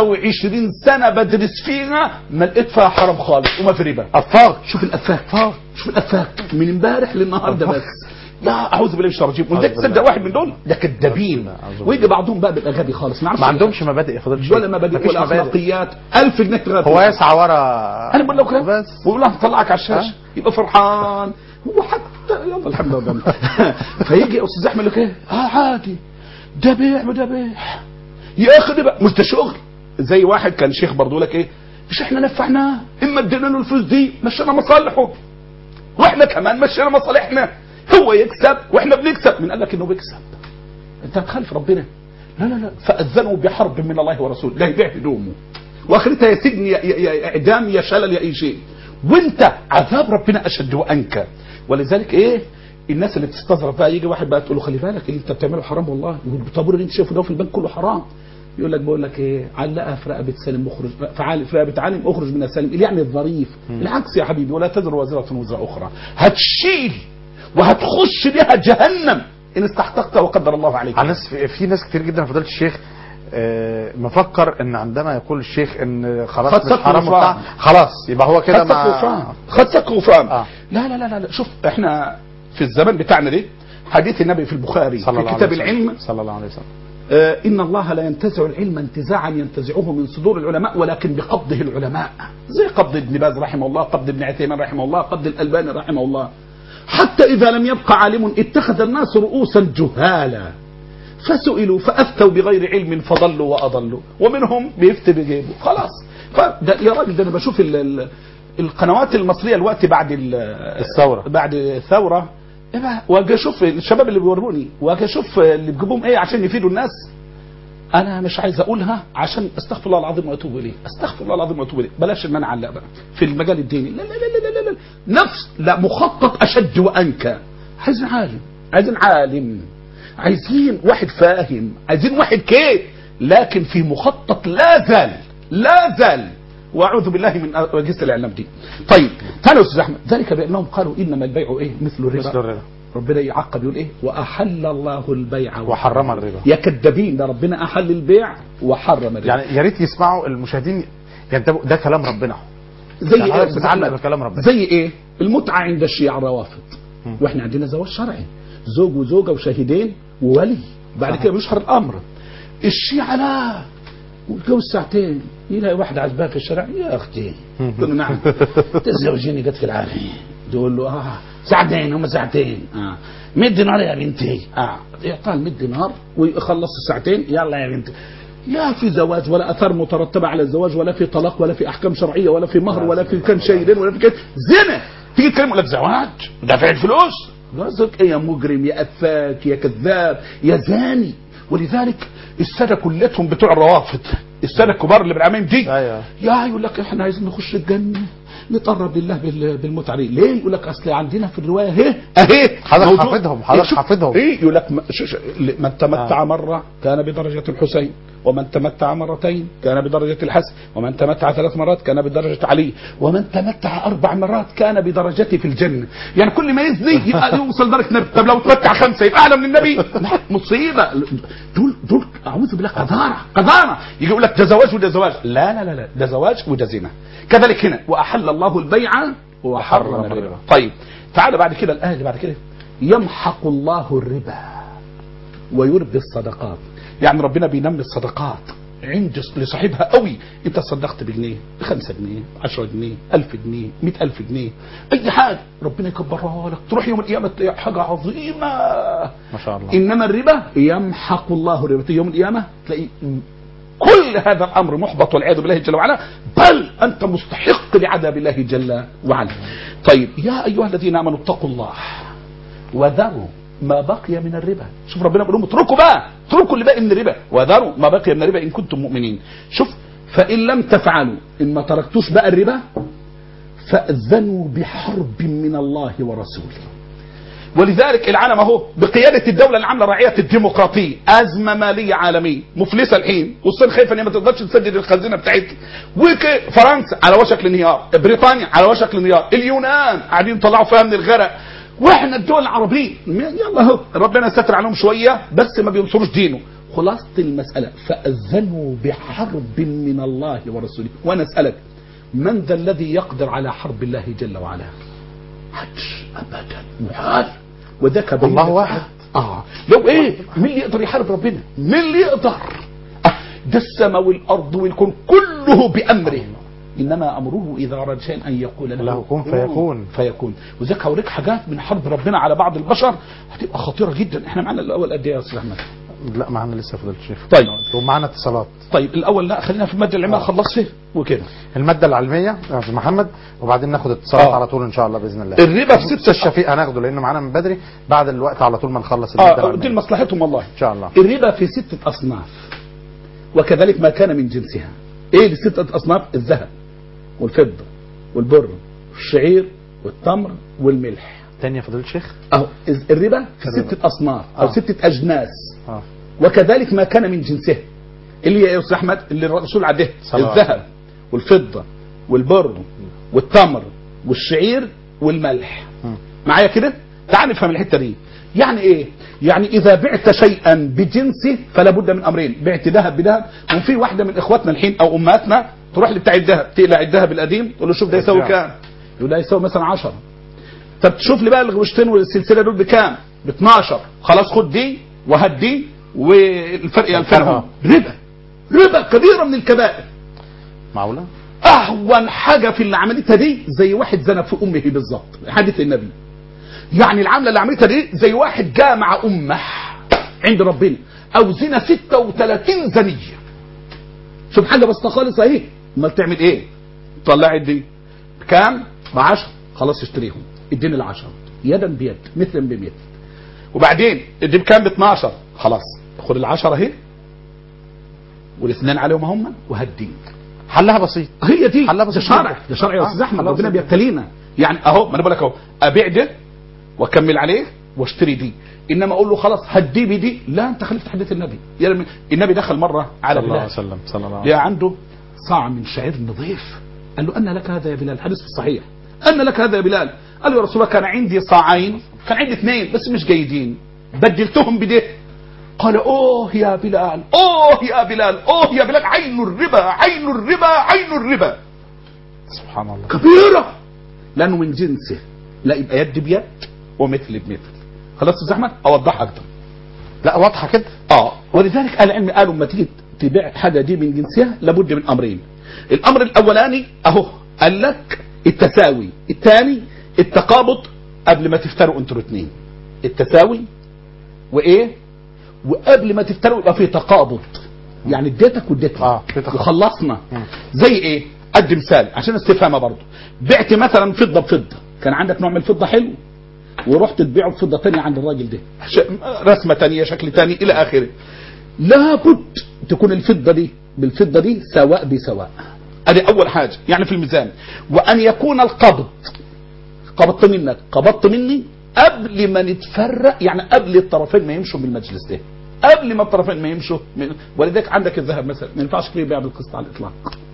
23 سنه بدرس فيها ما لقيت فيها حرام خالص وما في ربا افاق شوف الافاك شوف الافاك من امبارح للنهارده بس لا اعوذ بالله من الشيطان الرجيم وده أعوذ بالله. تصدق واحد من دول ده كدابين أعوذ بالله. ويجي بعضهم بقى بيبقى غبي خالص ما ما عندهمش مبادئ يا فضيله الشيخ ولا مبادئ مفيش ولا مبادئ. اخلاقيات 1000 جنيه تغادر هو يسعى ورا انا بقول له كده بس ويقول له هطلعك على الشاشه ها؟ يبقى فرحان هو حتى يلا الحمد لله فيجي استاذ احمد يقول لك ايه اه عادي ده بيع وده بيع يا اخي ده بقى مش ده شغل زي واحد كان شيخ برضه يقول لك ايه مش احنا نفعناه اما ادينا له الفلوس دي مشينا مصالحه واحنا كمان مشينا مصالحنا هو يكسب واحنا بنكسب من قال لك انه بيكسب انت بتخالف ربنا لا لا لا فاذنوا بحرب من الله ورسوله لا يبيع هدومه واخرتها يا سجن يا, يا, يا اعدام يا شلل يا اي شيء وانت عذاب ربنا اشد وانكى ولذلك ايه الناس اللي بتستظرف بقى يجي واحد بقى تقول له خلي بالك اللي انت بتعمله حرام والله والطابور اللي انت شايفه ده في البنك كله حرام يقول لك بقول لك ايه علقها في رقبه سالم مخرج فعال في رقبه عالم اخرج من السالم اللي يعني الظريف العكس يا حبيبي ولا تزر وازره وزر اخرى هتشيل وهتخش بها جهنم ان استحققت وقدر الله عليك على ناس في, في ناس كتير جدا فضيله الشيخ آه، مفكر ان عندما يقول الشيخ ان خلاص خد مش سقف حرام غفران. وبتاع خلاص يبقى هو كده خد سقف غفران ما خد سقف غفران آه. لا لا لا لا لا شوف احنا في الزمن بتاعنا ده حديث النبي في البخاري صلى الله في عليه كتاب وسلم العلم صلى الله عليه وسلم آه، إن الله لا ينتزع العلم انتزاعا ينتزعه من صدور العلماء ولكن بقبضه العلماء زي قبض ابن باز رحمه الله قبض ابن عثيمين رحمه الله قبض الألباني رحمه الله حتى إذا لم يبقى عالم اتخذ الناس رؤوسا جهالا فسئلوا فأفتوا بغير علم فضلوا وأضلوا ومنهم بيفتي بجيبه خلاص فده يا راجل ده أنا بشوف ال ال القنوات المصرية الوقت بعد ال- الثورة. بعد الثورة إيه بقى؟ واجي اشوف الشباب اللي بيوروني واجي اشوف اللي بيجيبوهم ايه عشان يفيدوا الناس انا مش عايز اقولها عشان استغفر الله العظيم واتوب اليه استغفر الله العظيم واتوب اليه بلاش ان انا اعلق بقى في المجال الديني لا لا لا لا لا, لا. نفس لا مخطط اشد وانكى عايزين عالم عايزين عالم عايزين واحد فاهم عايزين واحد كيف لكن في مخطط لا زال لا زال واعوذ بالله من اجهزه الاعلام دي طيب تعالوا يا استاذ احمد ذلك بانهم قالوا انما البيع ايه مثل الربا مثل الربا ربنا يعقب يقول ايه واحل الله البيع وحرم الربا يا كذابين ده ربنا احل البيع وحرم الربا يعني يا ريت يسمعوا المشاهدين ينتبهوا ده كلام ربنا زي يعني ايه يا حضرتك أستاذ بتعلق أحمد؟ بكلام ربنا. زي ايه المتعه عند الشيعة الروافض واحنا عندنا زواج شرعي زوج وزوجه وشاهدين وولي بعد صحيح. كده بيشهر الامر الشيعة لا وتجوز ساعتين يلاقي واحدة عزبها في الشارع يا اختي تقول له نعم تزوجيني قد في العافية تقول له اه ساعتين هم ساعتين اه 100 دينار يا بنتي اه يعطيها 100 دينار ويخلص الساعتين يلا يا بنتي لا في زواج ولا اثار مترتبه على الزواج ولا في طلاق ولا في احكام شرعيه ولا في مهر ولا في كان شيئين ولا في كان زنا تيجي تكلم لك زواج دافع الفلوس جوزك ايه يا مجرم يا افاك يا كذاب يا زاني ولذلك الساده كلتهم بتوع الروافض الساده الكبار اللي بالعمايم دي أيوة. يا يقول لك احنا عايزين نخش الجنه نتقرب لله بال- بالمتعه دي ليه يقول لك اصل عندنا في الروايه اهي اهي حضرتك موجود. حافظهم، حضرتك شوف، حافظهم. ايه يقول لك م- ش- ش- من تمتع آه. مره كان بدرجه الحسين ومن تمتع مرتين كان بدرجه الحسن ومن تمتع ثلاث مرات كان بدرجه علي ومن تمتع اربع مرات كان بدرجته في الجنه يعني كل ما يزني يبقى يوصل درجه النبي طب لو تمتع خمسه يبقى اعلى من النبي لا مصيبه دول دول اعوذ بالله قذاره قذاره يجي يقول لك ده زواج وده زواج لا لا لا لا ده زواج وده زنا كذلك هنا واحل الله البيع وحرم وحرم الربا الربا. طيب تعال بعد كده الايه اللي بعد كده يمحق الله الربا ويربي الصدقات يعني ربنا بينمي الصدقات عند لصاحبها قوي انت صدقت بجنيه بخمسة جنيه 10 جنيه 1000 جنيه 100000 جنيه اي حاجه ربنا يكبرها لك تروح يوم القيامه تلاقي حاجه عظيمه ما شاء الله انما الربا يمحق الله الربا يوم القيامه تلاقي كل هذا الامر محبط والعياذ بالله جل وعلا بل انت مستحق لعذاب الله جل وعلا. طيب يا ايها الذين امنوا اتقوا الله وذروا ما بقي من الربا شوف ربنا بيقول لهم اتركوا بقى اتركوا اللي باقي من الربا وذروا ما بقي من الربا ان كنتم مؤمنين شوف فان لم تفعلوا ان ما تركتوش بقى الربا فاذنوا بحرب من الله ورسوله ولذلك العالم اهو بقياده الدوله العامله رعيه الديمقراطيه ازمه ماليه عالميه مفلسه الحين والصين خايفه ان هي ما تقدرش تسدد الخزينه بتاعتها وفرنسا على وشك الانهيار بريطانيا على وشك الانهيار اليونان قاعدين يطلعوا فيها من الغرق واحنا الدول العربيه يلا اهو ربنا ستر عليهم شويه بس ما بينصروش دينه خلاصه المساله فاذنوا بحرب من الله ورسوله وانا اسالك من ذا الذي يقدر على حرب الله جل وعلا حج ابدا محال وذاك بين الله لك- واحد. اه لو ايه مين اللي يقدر يحارب ربنا مين اللي يقدر آه ده السماء والارض والكون كله بامره انما امره اذا اراد شيئا ان يقول له له كن فيكون. فيكون وذاك هوريك حاجات من حرب ربنا على بعض البشر هتبقى خطيره جدا احنا معانا الاول قد ايه يا استاذ احمد لا معانا لسه فضلت الشيخ طيب. ومعانا اتصالات طيب الاول لا خلينا في الماده العلميه خلص فيه وكده الماده العلميه يا استاذ محمد وبعدين ناخد اتصالات آه. على طول ان شاء الله باذن الله الربا في ست لسه الشفيق هناخده لانه معانا من بدري بعد الوقت على طول ما نخلص الماده اه دي العلميه لمصلحتهم والله ان شاء الله الربا في ستة أصناف وكذلك ما كان من جنسها إيه الستة أصناف الذهب والفضة والبر والشعير والتمر والملح تاني يا فضيله الشيخ أهو الربا في الربا. ستة أصناف أو آه. ستة أجناس اه وكذلك ما كان من جنسها اللي هي يا أستاذ أحمد اللي الرسول عده صلى الله عليه الذهب والفضة والبر والتمر والشعير والملح مم. معايا كده تعال نفهم الحته دي يعني ايه يعني اذا بعت شيئا بجنسه فلا بد من امرين بعت ذهب بذهب وفي واحده من اخواتنا الحين او امهاتنا تروح لبتاع الذهب تقلع الذهب القديم تقول له شوف ده يساوي كام يقول ده يساوي مثلا 10 طب تشوف لي بقى الغوشتين والسلسله دول بكام ب 12 خلاص خد دي وهات دي والفرق 2000 اهو ربا ربا كبيره من الكبائر معقوله اهون حاجه في اللي عملتها دي زي واحد زنى في امه بالظبط حديث النبي يعني العمله اللي عملتها دي زي واحد جامع امه عند ربنا او زنا 36 زنيه شوف حاجه بس خالص اهي امال تعمل ايه طلعت دي بكام ب 10 خلاص اشتريهم اديني ال 10 يدا بيد مثلا بمثل وبعدين دي بكام ب 12 خلاص خد ال 10 اهي والاثنين عليهم هم وهديك حلها بسيط هي دي حلها ده بسيط شرع جدا. ده شرع يا آه، استاذ احمد حلها ربنا بسيط. بيبتلينا يعني اهو ما انا بقول لك اهو ابيع ده واكمل عليه واشتري دي انما اقول له خلاص هدي بي دي لا انت خالفت حديث النبي يعني النبي دخل مره على صلى الله عليه بلال وسلم صلى الله عليه لقى وسلم عنده صاع من شعير نظيف قال له أن لك هذا يا بلال الحديث في الصحيح أن لك هذا يا بلال قال له يا رسول الله كان عندي صاعين كان عندي اثنين بس مش جيدين بدلتهم بده قال اوه يا بلال اوه يا بلال اوه يا بلال عين الربا عين الربا عين الربا سبحان الله كبيرة لأنه من جنسه لا يبقى يد بيد ومثل بمثل خلاص يا أستاذ احمد اوضحها اكتر لا واضحه كده اه ولذلك اهل العلم قالوا لما تيجي تبيع حاجه دي من جنسها لابد من امرين الامر الاولاني اهو قال لك التساوي الثاني التقابض قبل ما تفتروا انتوا الاثنين التساوي وايه وقبل ما تفتروا يبقى في تقابض يعني اديتك واديتك آه، في تقابض. وخلصنا مم. زي ايه ادي مثال عشان استفهامها برضه بعت مثلا فضه بفضه كان عندك نوع من الفضه حلو ورحت تبيعه بفضه ثانيه عند الراجل ده ش- رسمه ثانيه شكل ثاني الى اخره لابد تكون الفضه دي بالفضه دي سواء بسواء ادي اول حاجه يعني في الميزان وان يكون القبض قبضت منك قبضت مني قبل ما نتفرق يعني قبل الطرفين ما يمشوا من المجلس ده قبل ما الطرفين ما يمشوا من ولذلك عندك الذهب مثلا ما ينفعش كده يبيع بالقسط على الاطلاق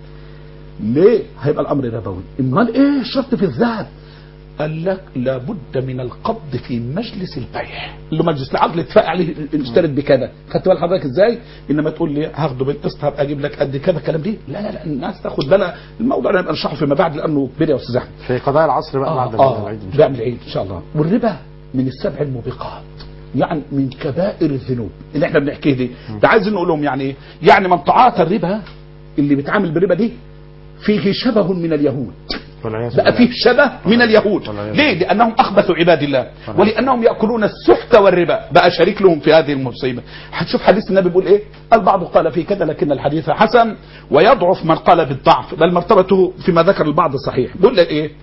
ليه هيبقى الامر ربوي امال ايه الشرط في الذهب قال لك لابد من القبض في مجلس البيع اللي هو مجلس العقد اللي اتفق عليه اشترت بكذا خدت بال حضرتك ازاي انما تقول لي هاخده بالقسط هبقى اجيب لك قد كذا الكلام دي لا لا لا الناس تاخد بالها الموضوع ده نبقى نشرحه فيما بعد لانه كبير يا استاذ احمد في قضايا العصر بقى بعد آه العيد إن شاء بعد العيد ان شاء الله والربا من السبع الموبقات يعني من كبائر الذنوب اللي احنا بنحكيه دي ده عايز نقول لهم يعني ايه يعني من تعاطى الربا اللي بيتعامل بالربا دي فيه شبه من اليهود والعياذ بقى بالله. فيه شبه من اليهود والعياذ ليه لانهم اخبثوا عباد الله والعياذ. ولانهم ياكلون السحت والربا بقى شريك لهم في هذه المصيبه هتشوف حديث النبي بيقول ايه البعض قال في كذا لكن الحديث حسن ويضعف من قال بالضعف بل مرتبته فيما ذكر البعض صحيح بيقول لك ايه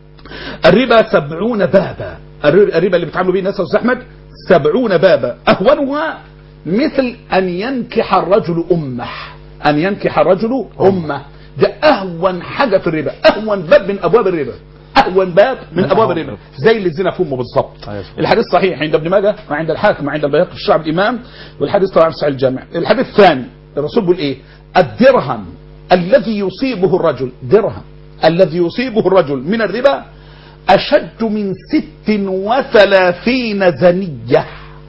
الربا سبعون بابا الربا الربا اللي بيتعاملوا به الناس يا استاذ احمد سبعون بابا اهونها مثل ان ينكح الرجل امه ان ينكح الرجل امه ده اهون حاجه في الربا اهون باب من ابواب الربا اهون باب من من ابواب أهون الربا باب. زي اللي زنا في امه بالظبط أيوة. الحديث صحيح عند ابن ماجه وعند الحاكم وعند البيهقي في الشعب الامام والحديث طبعا في صحيح الجامع الحديث الثاني الرسول بيقول ايه الدرهم الذي يصيبه الرجل درهم الذي يصيبه الرجل من الربا أشد من ست وثلاثين زنية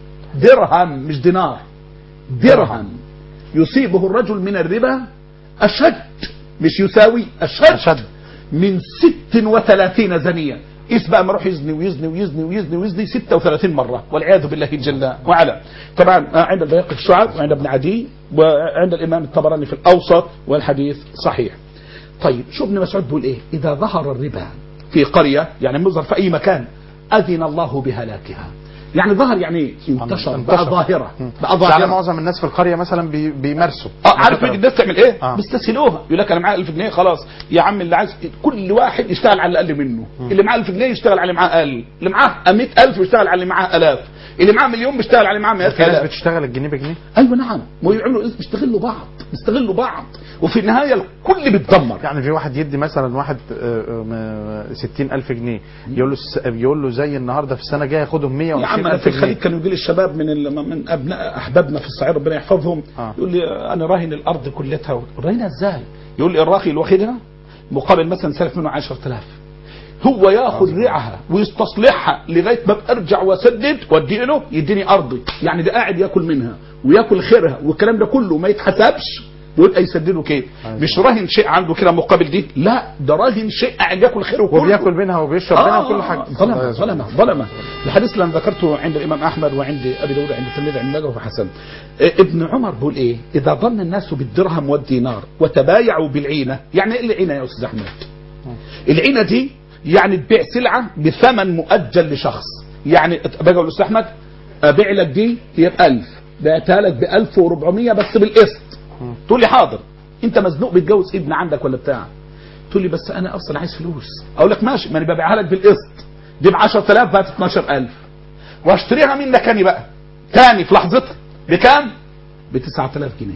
درهم مش دينار درهم يصيبه الرجل من الربا أشد مش يساوي أشد, أشد. من ست وثلاثين زنية إيش بقى ما يروح يزني ويزني ويزني ويزني ويزني 36 مرة والعياذ بالله جل وعلا طبعا آه، عند البيهقي في الشعب وعند ابن عدي وعند الإمام الطبراني في الأوسط والحديث صحيح طيب شو ابن مسعود بيقول ايه اذا ظهر الربا في قرية يعني مظهر في اي مكان اذن الله بهلاكها يعني ظهر يعني انتشر بقى ظاهرة بقى يعني ظاهرة معظم الناس في القريه مثلا بي بيمارسوا اه عارف مين الناس تعمل ايه؟ آه. بيستسهلوها يقول لك انا معايا 1000 جنيه خلاص يا عم اللي عايز كل واحد يشتغل على الاقل منه اللي معاه 1000 جنيه يشتغل على اللي معاه اقل اللي معاه 100000 يشتغل على اللي معاه 1000 اللي معاه مليون بيشتغل على اللي معاه في ناس 100000 بتشتغل الجنيه بجنيه ايوه نعم ويعملوا ايه بيستغلوا بعض بيستغلوا بعض وفي النهايه الكل بيتدمر يعني في واحد يدي مثلا واحد ستين ألف جنيه يقول له س- يقول له زي النهارده في السنه الجايه خدهم يا عم 120 انا ألف في الخليج جنيه كانوا يجي لي الشباب من ال- من ابناء احبابنا في الصعيد ربنا يحفظهم آه. يقول لي انا راهن الارض كلها راهنها ازاي؟ يقول لي الراخي اللي واخدها مقابل مثلا سلف منه 10000 هو ياخذ ريعها ويستصلحها لغايه ما ارجع واسدد وادي له يديني ارضي يعني ده قاعد ياكل منها وياكل خيرها والكلام ده كله ما يتحسبش ويبقى يسدده كيف مش راهن شيء عنده كده مقابل دي لا ده راهن شيء قاعد ياكل خيره كله وبياكل منها وبيشرب منها وكل حاجه ظلمة ظلمة ظلمة الحديث اللي انا ذكرته عند الامام احمد وعند ابي داود عند الترمذي عند ماجه وحسن إيه، ابن عمر بيقول ايه اذا ظن الناس بالدرهم والدينار وتبايعوا بالعينه يعني ايه العينه يا استاذ احمد العينه دي يعني تبيع سلعه بثمن مؤجل لشخص يعني باجي اقول استاذ احمد ابيع لك دي هي ب 1000 بعتها لك ب 1400 بس بالقسط تقول لي حاضر انت مزنوق بتجوز ابن عندك ولا بتاع تقول لي بس انا اصلا عايز فلوس اقول لك ماشي ما انا ببيعها لك بالقسط دي ب 10000 بقت 12000 واشتريها منك انا بقى تاني في لحظتها بكام؟ ب 9000 جنيه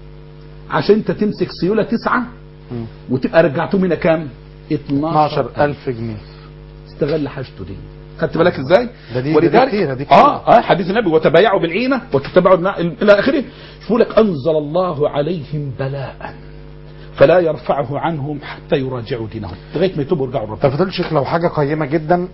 عشان انت تمسك سيوله تسعه وتبقى رجعته منها كام؟ 12000 12000 جنيه استغل حاجته دي خدت بالك ازاي؟ ده دي- ده دي ولذلك كتير، دي كتير. اه اه حديث النبي وتبايعوا بالعينه وتتبعوا النا- الى اخره يقول لك انزل الله عليهم بلاء فلا يرفعه عنهم حتى يراجعوا دينهم لغايه ما يتوبوا يرجعوا طب لربهم فضيلة الشيخ لو حاجه قيمه جدا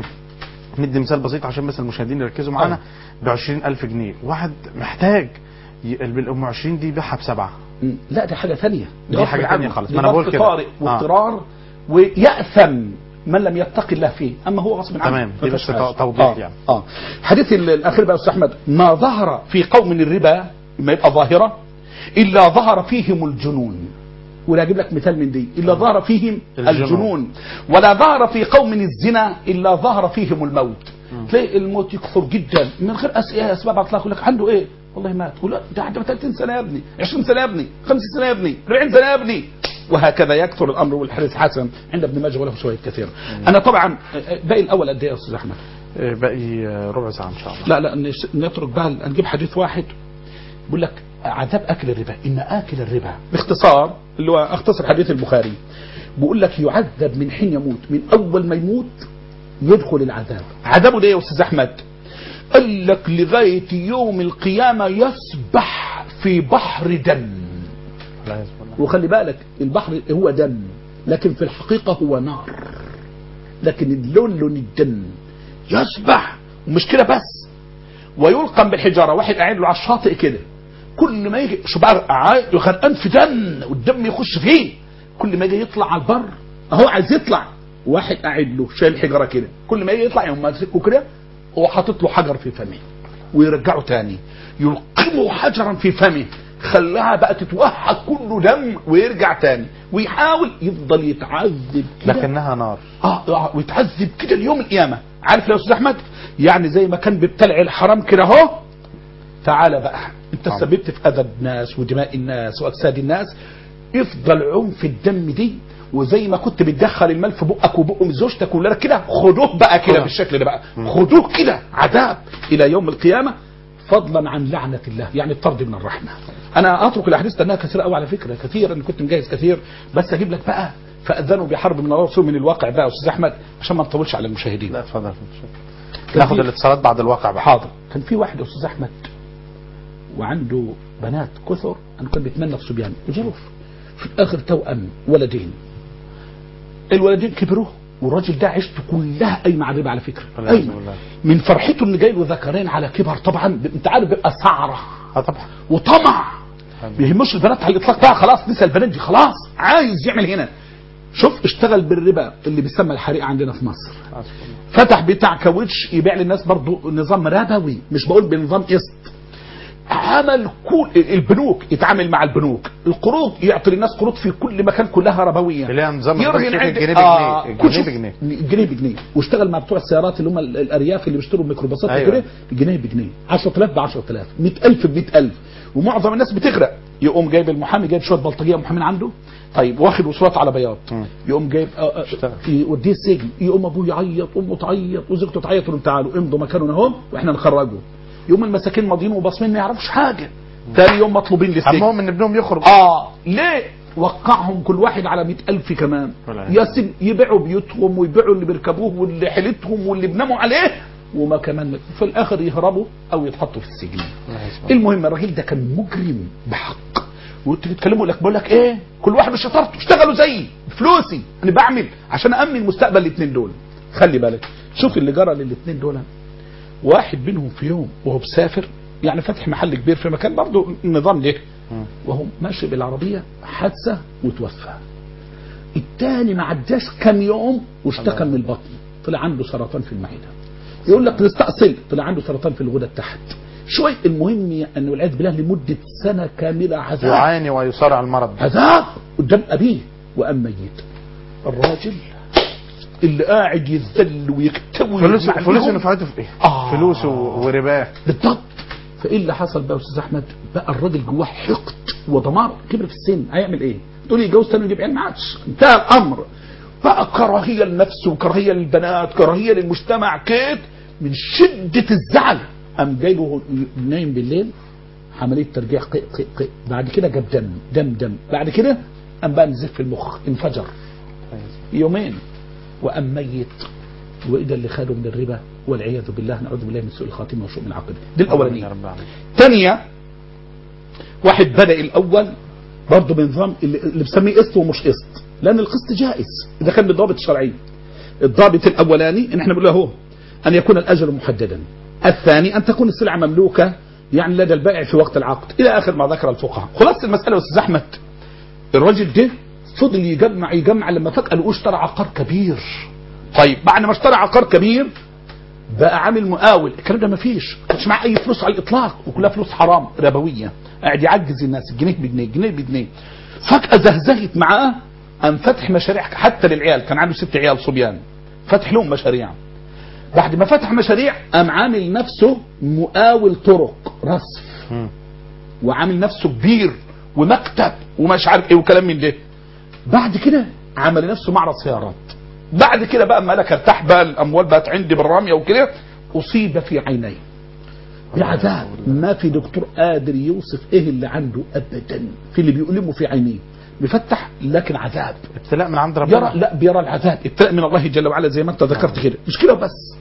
ندي مثال بسيط عشان بس المشاهدين يركزوا معانا ب 20000 جنيه واحد محتاج ي- الام 20 دي يبيعها بسبعه م. لا دي حاجه ثانيه دي حاجة تانية خالص. ما أنا بقول كده. طارئ آه. واضطرار ويأثم من لم يتق الله فيه اما هو غصب عنه تمام. دي فمفيش بس حاجة. توضيح آه. يعني. اه حديث ال- الاخير بقى يا استاذ احمد ما ظهر في قوم الربا ما يبقى ظاهره الا ظهر فيهم الجنون ولا اجيب لك مثال من دي الا ظهر فيهم الجنون. الجنون ولا ظهر في قوم الزنا الا ظهر فيهم الموت تلاقي الموت يكثر جدا من غير أس- إيه اسباب اطلاق يقول لك عنده ايه والله مات يقول لا ده عنده 30 سنه يا ابني 20 سنه يا ابني 50 سنه يا ابني 40 سنه يا ابني وهكذا يكثر الامر والحديث حسن عند ابن ماجه وله شويه كثير انا طبعا باقي الاول قد ايه يا استاذ احمد آه، باقي آه، ربع ساعه ان شاء الله لا لا نش- نترك بقى نجيب حديث واحد بيقول لك عذاب اكل الربا ان اكل الربا باختصار اللي هو اختصر حديث البخاري بيقول لك يعذب من حين يموت من اول ما يموت يدخل العذاب عذابه ده يا استاذ احمد قال لك لغايه يوم القيامه يسبح في بحر دم لا يزبط الله. وخلي بالك البحر هو دم لكن في الحقيقة هو نار لكن اللون لون الدم يسبح ومش كده بس ويلقم بالحجارة واحد قاعد له على الشاطئ كده كل ما يجي شو بقى قاعد غرقان في دم والدم يخش فيه كل ما يجي يطلع على البر اهو عايز يطلع واحد قاعد له شايل حجرة كده كل ما يجي يطلع يقوم ماسكه كده هو حاطط له حجر في فمه ويرجعه تاني يلقمه حجرا في فمه خلاها بقى تتوهق كله دم ويرجع تاني ويحاول يفضل يتعذب كده لكنها نار اه آه، ويتعذب كده ليوم القيامه عارف يا استاذ احمد يعني زي ما كان بيبتلع الحرام كده اهو تعالى بقى انت طبعا. سببت في اذى الناس ودماء الناس واجساد الناس يفضل عنف الدم دي وزي ما كنت بتدخل المال في بقك وبق زوجتك وولادك كده خدوه بقى كده آه. بالشكل ده بقى خدوه كده عذاب الى يوم القيامه فضلا عن لعنه الله يعني الطرد من الرحمه انا اترك الاحاديث لانها كثيره قوي على فكره كثير انا كنت مجهز كثير بس اجيب لك بقى فاذنوا بحرب من الله ورسوله من الواقع بقى يا استاذ احمد عشان ما نطولش على المشاهدين لا اتفضل يا فندم. ناخد الاتصالات بعد الواقع بقى حاضر كان في واحد يا استاذ احمد وعنده بنات كثر انا كنت بتمنى في صبيان وجابوا في الاخر توأم ولدين الولدين كبروا والراجل ده عيشته كلها قايمه على الربا على فكره والعياذ قايمة. بالله. من فرحته ان جاي له ذكرين على كبر طبعا ب- انت عارف بيبقى سعره اه طبعا وطمع ما بيهموش البنات على الاطلاق بقى خلاص نسى البنات دي خلاص عايز يعمل هنا شوف اشتغل بالربا اللي بيسمى الحريقه عندنا في مصر فتح بتاع كاوتش يبيع للناس برضو نظام ربوي مش بقول بنظام قسط عمل كل البنوك يتعامل مع البنوك القروض يعطي للناس قروض في كل مكان كلها ربويه اللي هي نظام يرهن البنك عند الجنيه آه بجنيه كل الجنيه شوف- بجنيه الجنيه بجنيه واشتغل مع بتوع السيارات اللي هم ال- الارياف اللي بيشتروا ميكروباصات أيوة. أيوة. الجنيه بجنيه 10000 ب 10000 100000 ب 100000 ومعظم الناس بتغرق يقوم جايب المحامي جايب شويه بلطجيه محامين عنده طيب واخد وصولات على بياض مم. يقوم جايب آه، آه، اشتغل. يوديه السجن يقوم ابوه يعيط امه تعيط وزوجته تعيط يقول تعالوا امضوا مكاننا اهو واحنا نخرجه يقوم المساكين ماضيين وباصمين ما يعرفوش حاجه تاني يوم مطلوبين للسجن همهم ان ابنهم يخرج اه ليه وقعهم كل واحد على مئة ألف كمان ولا ياسم يبيعوا بيوتهم ويبيعوا اللي بيركبوه واللي حيلتهم واللي بناموا عليه وما كمان في الآخر يهربوا أو يتحطوا في السجن المهم الراجل ده كان مجرم بحق وانتوا بتتكلموا لك بقول لك ايه كل واحد بشطارته اشتغلوا زيي فلوسي انا بعمل عشان امن مستقبل الاثنين دول خلي بالك شوف اللي جرى للاثنين دول واحد منهم في يوم وهو مسافر يعني فاتح محل كبير في مكان برضه النظام ده وهو ماشي بالعربيه حادثه وتوفى الثاني ما عداش كام يوم واشتكى من البطن طلع عنده سرطان في المعده يقول لك نستأصل طلع عنده سرطان في الغدة تحت شوي المهم انه والعياذ بالله لمده سنه كامله عذاب يعاني ويصارع المرض عذاب قدام ابيه وام ميت الراجل اللي قاعد يذل ويكتوي فلوس مع فلوس اليوم. نفعته في ايه؟ آه. فلوس و- ورباه بالضبط فايه اللي حصل بقى يا استاذ احمد بقى الراجل جواه حقد ودمار كبر في السن هيعمل ايه تقول لي يتجوز تاني ويجيب عيال ما عادش انتهى الامر بقى كراهيه لنفسه وكراهيه للبنات كراهيه للمجتمع كيف من شده الزعل قام جايبه نايم بالليل عمليه ترجيع قي قي قي بعد كده جاب دم دم دم بعد كده قام بقى نزف في المخ انفجر يومين وقام ميت واذا اللي خده من الربا والعياذ بالله نعوذ بالله من سوء الخاتمه وسوء العاقبه دي يا الاولانيه رب العالمين ثانيه واحد بدا الاول برضه بنظام اللي اللي بسميه قسط ومش قسط لان القسط جائز اذا كان بالضابط الشرعي الضابط الاولاني ان احنا بنقول اهو ان يكون الاجر محددا الثاني ان تكون السلعه مملوكه يعني لدى البائع في وقت العقد الى اخر ما ذكر الفقهاء خلاص المساله يا استاذ احمد الراجل ده فضل يجمع يجمع لما فجاه لقوه اشترى عقار كبير طيب بعد ما اشترى عقار كبير بقى عامل مقاول الكلام ده مفيش ما كانش معاه اي فلوس على الاطلاق وكلها فلوس حرام ربويه قاعد يعجز الناس الجنيه بجنيه الجنيه بجنيه فجاه زهزهت معاه قام فتح مشاريع حتى للعيال كان عنده ست عيال صبيان فتح لهم مشاريع بعد ما فتح مشاريع قام عامل نفسه مقاول طرق رصف مم. وعامل نفسه كبير ومكتب ومش عارف ايه وكلام من ده بعد كده عمل نفسه معرض سيارات بعد كده بقى اما لك ارتاح بقى الاموال بقت عندي بالرميه وكده اصيب في عينيه بعذاب ما في دكتور قادر يوصف ايه اللي عنده ابدا في اللي بيؤلمه في عينيه بيفتح لكن عذاب ابتلاء من عند ربنا يرى لا بيرى العذاب ابتلاء من الله جل وعلا زي ما انت ذكرت كده مش كده بس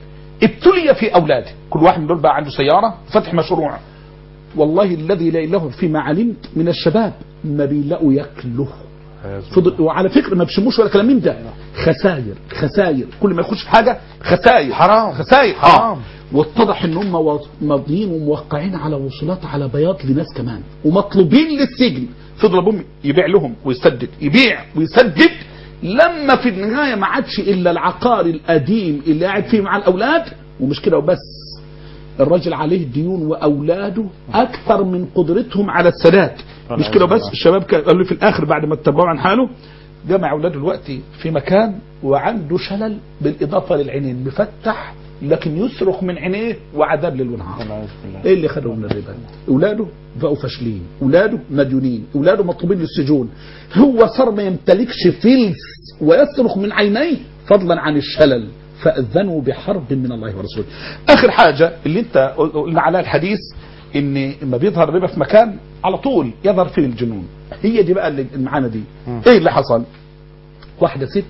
ابتلي في اولاده كل واحد من دول بقى عنده سياره فتح مشروع والله الذي لا اله فيما علمت من الشباب ما بيلاقوا ياكلوا فضل وعلى فكره ما بيشموش ولا كلام من ده خساير خساير كل ما يخش في حاجه خساير حرام. خساير حرام. واتضح ان هم و- ماضيين وموقعين على وصولات على بياض لناس كمان ومطلوبين للسجن فضل ابوهم يبيع لهم ويسدد يبيع ويسدد لما في النهايه ما عادش الا العقار القديم اللي قاعد فيه مع الاولاد ومش كده وبس الراجل عليه ديون واولاده اكثر من قدرتهم على السداد مش كده بس الشباب كان- قالوا لي في الاخر بعد ما اتبعوا عن حاله جمع اولاده دلوقتي في مكان وعنده شلل بالاضافه للعينين مفتح لكن يصرخ من عينيه وعذاب ليل ونهار والعياذ بالله. ايه اللي خدهم من الربا اولاده بقوا فاشلين اولاده مديونين اولاده مطلوبين للسجون هو صار ما يمتلكش فلس ويصرخ من عينيه فضلا عن الشلل فاذنوا بحرب من الله ورسوله اخر حاجه اللي انت قلنا عليها الحديث ان لما بيظهر الربا في مكان على طول يظهر فيه الجنون هي دي بقى اللي معانا دي ايه اللي حصل واحده ست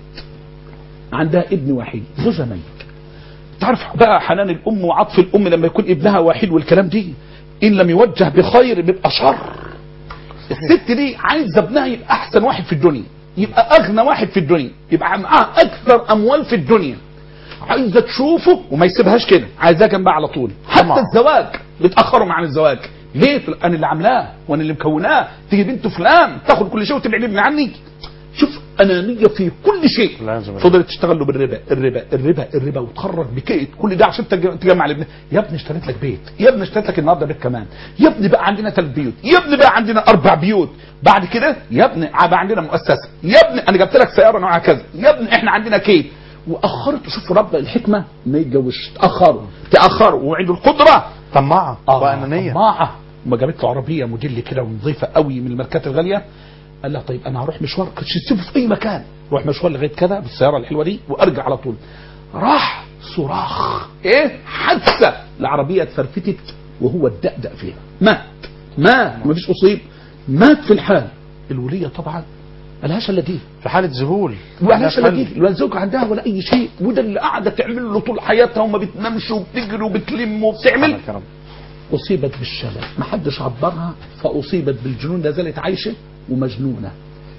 عندها ابن وحيد زوجها ميت تعرف بقى حنان الام وعطف الام لما يكون ابنها وحيد والكلام دي ان لم يوجه بخير بيبقى شر الست دي عايزه ابنها يبقى احسن واحد في الدنيا يبقى اغنى واحد في الدنيا يبقى معاه اكثر اموال في الدنيا عايزه تشوفه وما يسيبهاش كده عايزاه جنبها على طول حتى طبعا. الزواج بيتاخروا عن الزواج ليه انا اللي عاملاه وانا اللي مكوناه تيجي بنت فلان تاخد كل شيء وتبعد ابني عني شوف انانيه في كل شيء والعياذ بالله. فضلت تشتغل له بالربا الربا الربا الربا وتخرج بكيت كل ده عشان تج- تجمع لابنك يا ابني اشتريت لك بيت يا ابني اشتريت لك النهارده بيت كمان يا ابني بقى عندنا ثلاث بيوت يا ابني بقى عندنا اربع بيوت بعد كده يا ابني بقى عندنا مؤسسه يا ابني انا جبت لك سياره نوعها كذا يا ابني احنا عندنا كيت واخرت شوفوا رب الحكمه ما يتجوزش تاخروا تاخروا وعنده القدره طماعه وانانيه طماعه وما جابت له عربيه موديل كده ونظيفه قوي من الماركات الغاليه قال لها طيب انا هروح مشوار كنت تسيبه في اي مكان روح مشوار لغايه كذا بالسياره الحلوه دي وارجع على طول راح صراخ ايه حادثه العربيه اتفرفتت وهو اتدقدق فيها مات مات مفيش اصيب مات في الحال الوليه طبعا ملهاش الا دي في حاله ذهول ملهاش الا حل. دي لا زوج عندها ولا اي شيء وده اللي قاعده تعمل له طول حياتها وما بتنامش وبتجري وبتلم وبتعمل سبحانك يا رب. أصيبت بالشلل ما حدش عبرها فأصيبت بالجنون لا زالت عايشة ومجنونة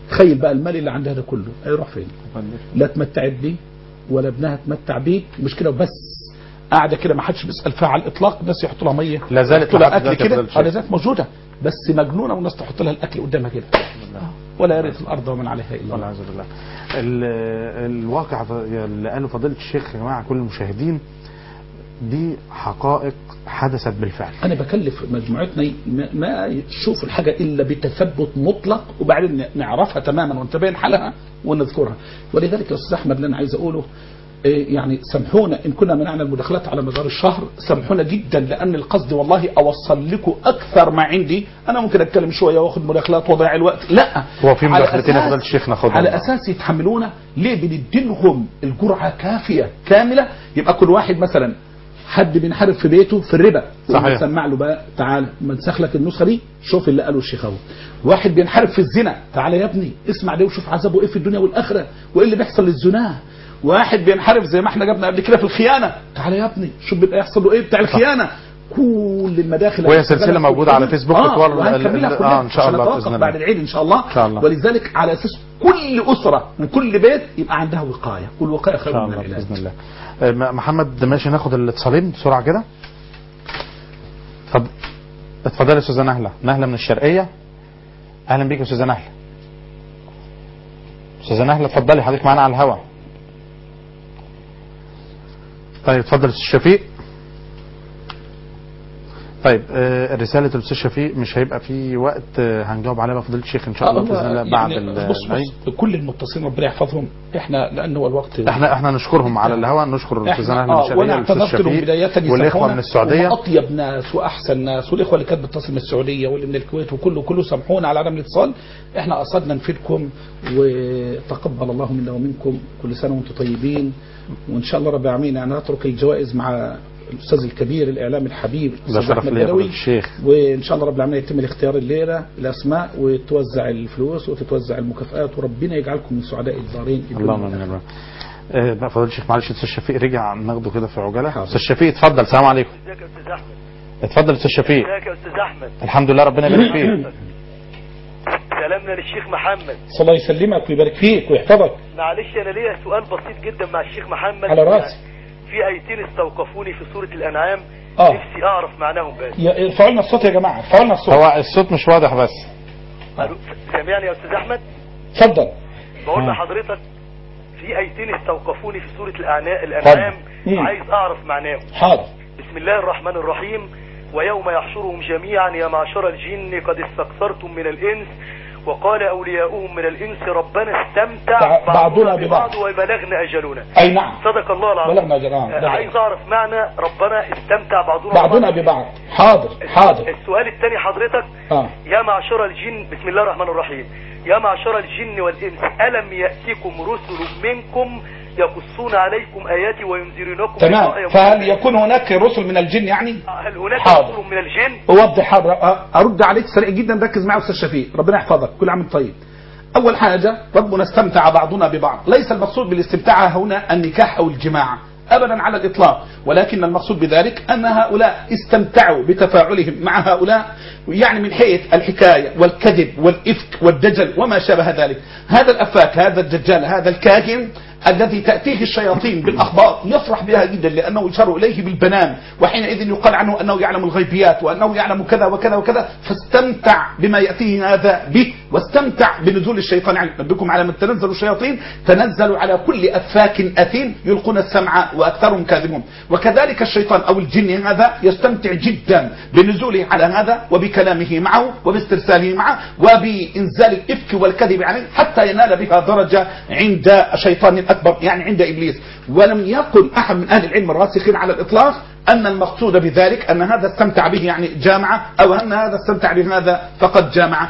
تخيل بقى المال اللي عندها ده كله هيروح فين لا اتمتعت بيه ولا ابنها اتمتع بيه مش كده وبس قاعده كده ما حدش بيسال فيها على الاطلاق الناس يحطوا لها ميه لا زالت يحطوا لها لحد اكل دلوقتي كده فضل الشيخ. اه لا زالت موجوده بس مجنونه والناس تحط لها الاكل قدامها كده ولا يرث الارض ومن عليها الا الله والعياذ بالله ال- الواقع اللي قاله فضيله الشيخ يا جماعه كل المشاهدين دي حقائق حدثت بالفعل انا بكلف مجموعتنا ما- ما يشوفوا الحاجه الا بتثبت مطلق وبعدين نعرفها تماما ونتبين حالها ونذكرها ولذلك يا استاذ احمد اللي انا عايز اقوله إيه يعني سامحونا ان كنا منعنا المداخلات على مدار الشهر سامحونا جدا لان القصد والله اوصل لكم اكثر ما عندي انا ممكن اتكلم شويه واخد مداخلات واضيع الوقت لا هو في على مداخلتين يا أساس- فضيلة الشيخ ناخدهم. على اساس يتحملونا ليه بنديلهم الجرعه كافيه كامله يبقى كل واحد مثلا حد بينحرف في بيته في الربا صحيح. نسمع له بقى تعالى ما نسخ لك النسخه دي شوف اللي قاله الشيخ اهو واحد بينحرف في الزنا تعالى يا ابني اسمع ده وشوف عذابه ايه في الدنيا والاخره وايه اللي بيحصل للزنا واحد بينحرف زي ما احنا جبنا قبل كده في الخيانه تعالى يا ابني شوف بيبقى يحصل له ايه بتاع الخيانه كل المداخل وهي سلسلة موجودة على فيسبوك اه تتورى- وهنكملها ال- كلها آه، إن شاء عشان الله نتوقف بإذن الله. بعد العيد ان شاء الله إن شاء الله. ولذلك على اساس كل اسره من كل بيت يبقى عندها وقايه والوقايه ان خير شاء من الله العلاج باذن الله آه، م- محمد ماشي ناخد الاتصالين بسرعه كده اتفضل اتفضلي يا استاذه نهله نهله من الشرقيه اهلا بيك يا استاذه نهله استاذه نهله اتفضلي حضرتك معانا على الهواء طيب اتفضل استاذ شفيق طيب آه، رسالة الأستاذ شفيق مش هيبقى في وقت آه، هنجاوب عليها بفضيلة الشيخ إن شاء الله بإذن الله بعد يعني بص العيد بص كل المتصلين ربنا يحفظهم احنا لانه هو الوقت احنا احنا نشكرهم على الهواء نشكر الاستاذ احنا نهله من اه الشرقيه وانا والاستاذ اعتذرت لهم بدايه شفيق والاخوه يسامحونا. من السعوديه هم اطيب ناس واحسن ناس والاخوه اللي كانت بتتصل من السعوديه واللي من الكويت وكله كله سامحونا على عدم الاتصال احنا قصدنا نفيدكم وتقبل الله منا ومنكم كل سنه وانتم طيبين وان شاء الله رب العالمين يعني نترك الجوائز مع الاستاذ الكبير الاعلام الحبيب ده الاستاذ شرف احمد ليا يا بدوي فضيلة الشيخ وان شاء الله رب العالمين يتم الاختيار الليله الاسماء وتوزع الفلوس وتتوزع المكافآت وربنا يجعلكم من سعداء الدارين اللهم امين يا رب. آه، بقى فضيلة الشيخ معلش استاذ شفيق رجع ناخده كده في عجاله حاضر. استاذ شفيق اتفضل السلام عليكم ازيك يا استاذ احمد اتفضل استاذ شفيق ازيك يا استاذ احمد الحمد لله ربنا يبارك فيك سلامنا للشيخ محمد صلى الله يسلمك ويبارك فيك ويحفظك معلش انا ليا سؤال بسيط جدا مع الشيخ محمد على راسي. في ايتين استوقفوني في سوره الانعام آه. نفسي اعرف معناهم بس يا- ارفعوا لنا الصوت يا جماعه ارفعوا لنا الصوت هو الصوت مش واضح بس ألو، سامعني يا استاذ احمد اتفضل بقول آه. لحضرتك في ايتين استوقفوني في سوره الأعنا- الانعام مم. عايز اعرف معناهم حاضر بسم الله الرحمن الرحيم ويوم يحشرهم جميعا يا معشر الجن قد استكثرتم من الإنس وقال أولياؤهم من الإنس ربنا استمتع تع- بعضنا بعضنا ببعض. ببعض وبلغنا أجلنا اي نعم صدق الله العظيم بلغنا أجل- آه، آه، بلغنا. عايز أعرف معنى ربنا استمتع بعضنا بعضنا ببعض حاضر حاضر السؤال الثاني حضرتك اه يا معشر الجن بسم الله الرحمن الرحيم يا معشر الجن والإنس ألم يأتكم رسل منكم يقصون عليكم آياتي وينذرونكم تمام لقاء فهل يكون هناك رسل من الجن يعني هل هناك حاضر. رسل من الجن اوضح حاضر أ- ارد عليك سريع جدا ركز معي استاذ شفيق ربنا يحفظك كل عام وأنت طيب اول حاجه ربنا استمتع بعضنا ببعض ليس المقصود بالاستمتاع هنا النكاح او الجماع ابدا على الاطلاق ولكن المقصود بذلك ان هؤلاء استمتعوا بتفاعلهم مع هؤلاء يعني من حيث الحكايه والكذب والافك والدجل وما شابه ذلك هذا الافاك هذا الدجال هذا الكاهن الذي تأتيه الشياطين بالأخبار يفرح بها جدا لأنه يشار إليه بالبنان وحينئذ يقال عنه أنه يعلم الغيبيات وأنه يعلم كذا وكذا وكذا فاستمتع بما يأتيه هذا به واستمتع بنزول الشيطان عليه نبيكم على من تنزل الشياطين تنزلوا على كل أفاك أثيم يلقون السمع وأكثرهم كاذبون وكذلك الشيطان أو الجن هذا يستمتع جدا بنزوله على هذا وبكلامه معه وباسترساله معه وبإنزال الإفك والكذب عليه حتى ينال بها درجة عند شيطان أكبر يعني عند إبليس ولم يقل أحد من أهل العلم الراسخين على الإطلاق أن المقصود بذلك أن هذا استمتع به يعني جامعة أو أن هذا استمتع بهذا فقد جامعة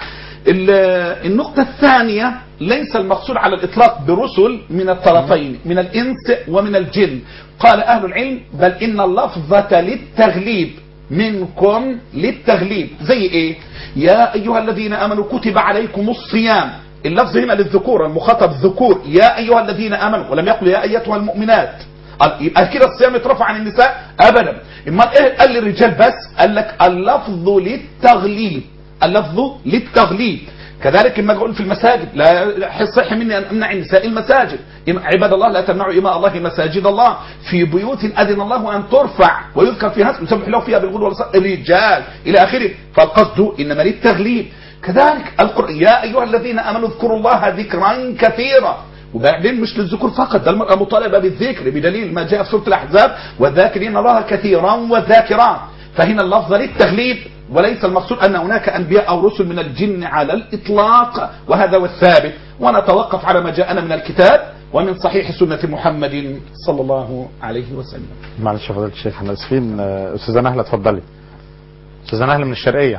ال- النقطة الثانية ليس المقصود على الإطلاق برسل من الطرفين من الإنس ومن الجن قال أهل العلم بل إن اللفظة للتغليب منكم للتغليب زي إيه يا أيها الذين آمنوا كتب عليكم الصيام اللفظ هنا للذكور المخاطب ذكور يا أيها الذين آمنوا ولم يقل يا أيتها المؤمنات قال يبقى كده الصيام يترفع عن النساء ابدا اما ايه قال للرجال بس قال لك اللفظ للتغليب اللفظ للتغليب كذلك لما اقول في المساجد لا صح مني ان امنع النساء المساجد عباد الله لا تمنعوا اماء الله مساجد الله في بيوت اذن الله ان ترفع ويذكر فيها اسم يسبح له فيها بالغدو والصلاة الرجال الى اخره فالقصد انما للتغليب كذلك القرآن يا ايها الذين امنوا اذكروا الله ذكرا كثيرا وبعدين مش للذكور فقط ده المرأة مطالبة بالذكر بدليل ما جاء في سورة الأحزاب والذاكرين الله كثيرا والذاكرات فهنا اللفظ للتغليب وليس المقصود أن هناك أنبياء أو رسل من الجن على الإطلاق وهذا هو الثابت ونتوقف على ما جاءنا من الكتاب ومن صحيح سنة محمد صلى الله عليه وسلم معلش يا فضيله الشيخ احنا اسفين آه، استاذه نهله اتفضلي استاذه نهله من الشرقيه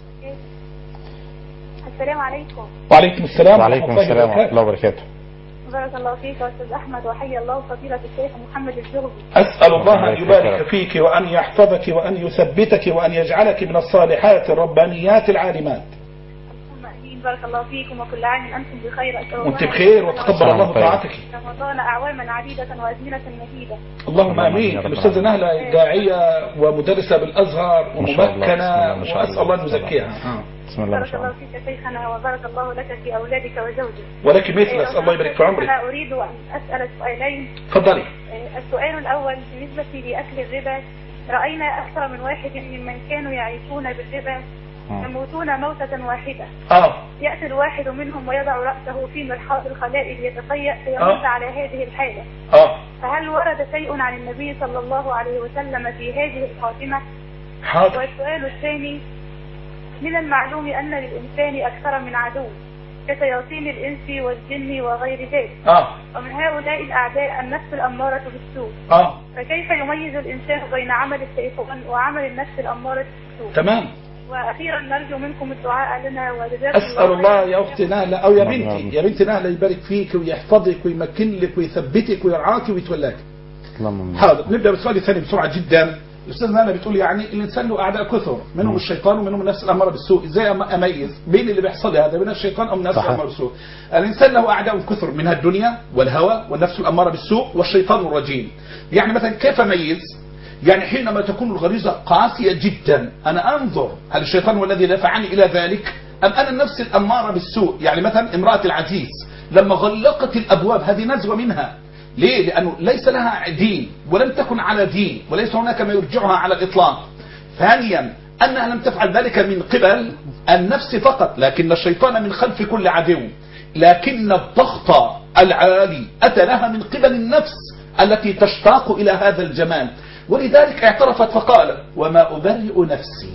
السلام عليكم وعليكم السلام وعليكم ورحمة الله السلام ورحمه وبركاته. الله وبركاته بارك الله فيك يا استاذ احمد وحيا الله فضيله الشيخ محمد الزغبي أسأل الله الله أن يكفيك يبارك يا رب. فيك وأن يحفظك وأن يثبتك وأن يجعلك من الصالحات الربانيات العالمات اللهم امين بارك الله فيكم وكل عام انتم بخير اسال الله وأنت بخير وتقبل الله طيب. طاعتك رمضان اعواما عديده وازمنه مديده اللهم اللهم امين يا رب الاستاذه العالمين. نهله داعيه ومدرسه بالازهر ما شاء الله. وممكنه بسم الله ما شاء واسال الله. الله ان يزكيها آه. بسم الله ما بارك شاء الله الله فيك يا شيخنا وبارك الله لك في اولادك وزوجك ولك مثل اسال الله يبارك في عمرك انا اريد ان اسال سؤالين تفضلي آه، السؤال الاول بالنسبه لاكل الربا راينا اكثر من واحد ممن كانوا يعيشون بالربا آه. يموتون موتة واحدة اه يأتي الواحد منهم ويضع رأسه في مرحاض الخلاء ليتفيأ فيموت آه. على هذه الحالة اه فهل ورد شيء عن النبي صلى الله عليه وسلم في هذه الخاتمة؟ حاضر والسؤال الثاني من المعلوم أن للإنسان أكثر من عدو كشياطين الإنس والجن وغير ذلك اه ومن هؤلاء الأعداء النفس الأمارة بالسوء اه فكيف يميز الإنسان بين عمل الشيطان وعمل النفس الأمارة بالسوء تمام وأخيرا نرجو منكم الدعاء لنا وجزاكم اسال الله خيرا. يا اختي نهله او يا اللهم بنتي يا بنتي نهله يبارك فيك ويحفظك ويمكن لك ويثبتك ويرعاك ويتولاك اللهم آمين. حاضر نبدا بالسؤال الثاني بسرعه جدا الاستاذ نانا بتقول يعني الانسان له اعداء كثر منهم الشيطان ومنهم النفس الاماره بالسوء ازاي أم- اميز بين اللي بيحصل لي هذا بين الشيطان او النفس صحيح. الاماره بالسوء الانسان له اعداء كثر منها الدنيا والهوى والنفس الاماره بالسوء والشيطان الرجيم يعني مثلا كيف اميز يعني حينما تكون الغريزه قاسيه جدا انا انظر هل الشيطان هو الذي دفعني الى ذلك ام انا النفس الاماره بالسوء يعني مثلا امراه العزيز لما غلقت الابواب هذه نزوه منها ليه؟ لأنه ليس لها دين ولم تكن على دين وليس هناك ما يرجعها على الإطلاق ثانيا أنها لم تفعل ذلك من قبل النفس فقط لكن الشيطان من خلف كل عدو لكن الضغط العالي أتى لها من قبل النفس التي تشتاق إلى هذا الجمال ولذلك اعترفت فقالت وما أبرئ نفسي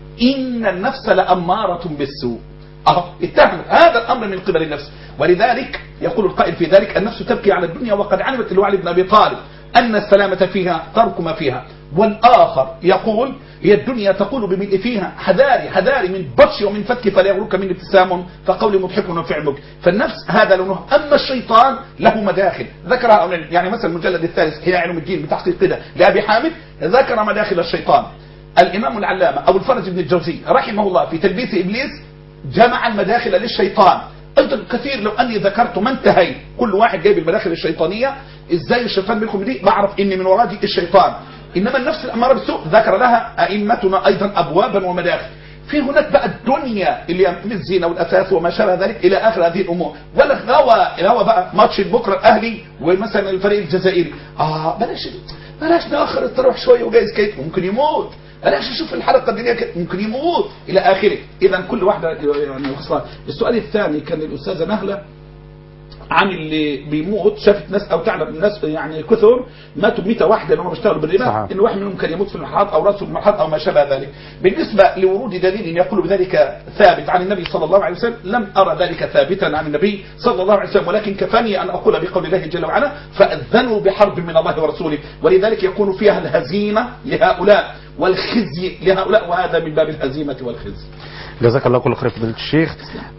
إن النفس لأمارة بالسوء أهو اتهمت هذا الأمر من قبل النفس ولذلك يقول القائل في ذلك النفس تبكي على الدنيا وقد علمت اللي هو علي بن أبي طالب أن السلامة فيها ترك ما فيها والآخر يقول هي الدنيا تقول بملء فيها حذاري حذاري من بطش ومن فتك فلا يغرك من ابتسام فقول مضحك وفعل مبكي فالنفس هذا لونه أما الشيطان له مداخل ذكرها هنا. يعني مثلا المجلد الثالث حياء علوم الدين بتحقيق كده لأبي حامد ذكر مداخل الشيطان الإمام العلامة أبو الفرج بن الجوزي رحمه الله في تلبيس إبليس جمع المداخل للشيطان أيضا كثير لو أني ذكرت ما انتهي كل واحد جايب المداخل الشيطانية إزاي الشيطان بيدخل دي بعرف إني من ورادي الشيطان إنما النفس الأمارة بالسوء ذكر لها أئمتنا أيضا أبوابا ومداخل في هناك بقى الدنيا اللي هي من الزينه والاساس وما شابه ذلك الى اخر هذه الامور ولا الهوى الهوى بقى ماتش بكره الاهلي ومثلا الفريق الجزائري اه بلاش بلاش ناخر التروح شويه وجايز كيف ممكن يموت بلاش نشوف الحلقه الدنيا كده ممكن يموت الى اخره اذا كل واحده يعني خسران السؤال الثاني كان للاستاذه نهله عن اللي بيموت شافت ناس او تعلم ناس يعني كثر ماتوا بميتة واحده اللي هم بيشتغلوا بالربا صحيح. ان واحد منهم كان يموت في المحاض او راسه في المحاض او ما شابه ذلك بالنسبه لورود دليل يقول بذلك ثابت عن النبي صلى الله عليه وسلم لم ارى ذلك ثابتا عن النبي صلى الله عليه وسلم ولكن كفاني ان اقول بقول الله جل وعلا فاذنوا بحرب من الله ورسوله ولذلك يكون فيها الهزيمه لهؤلاء والخزي لهؤلاء وهذا من باب الهزيمه والخزي جزاك الله كل خير فضيلة الشيخ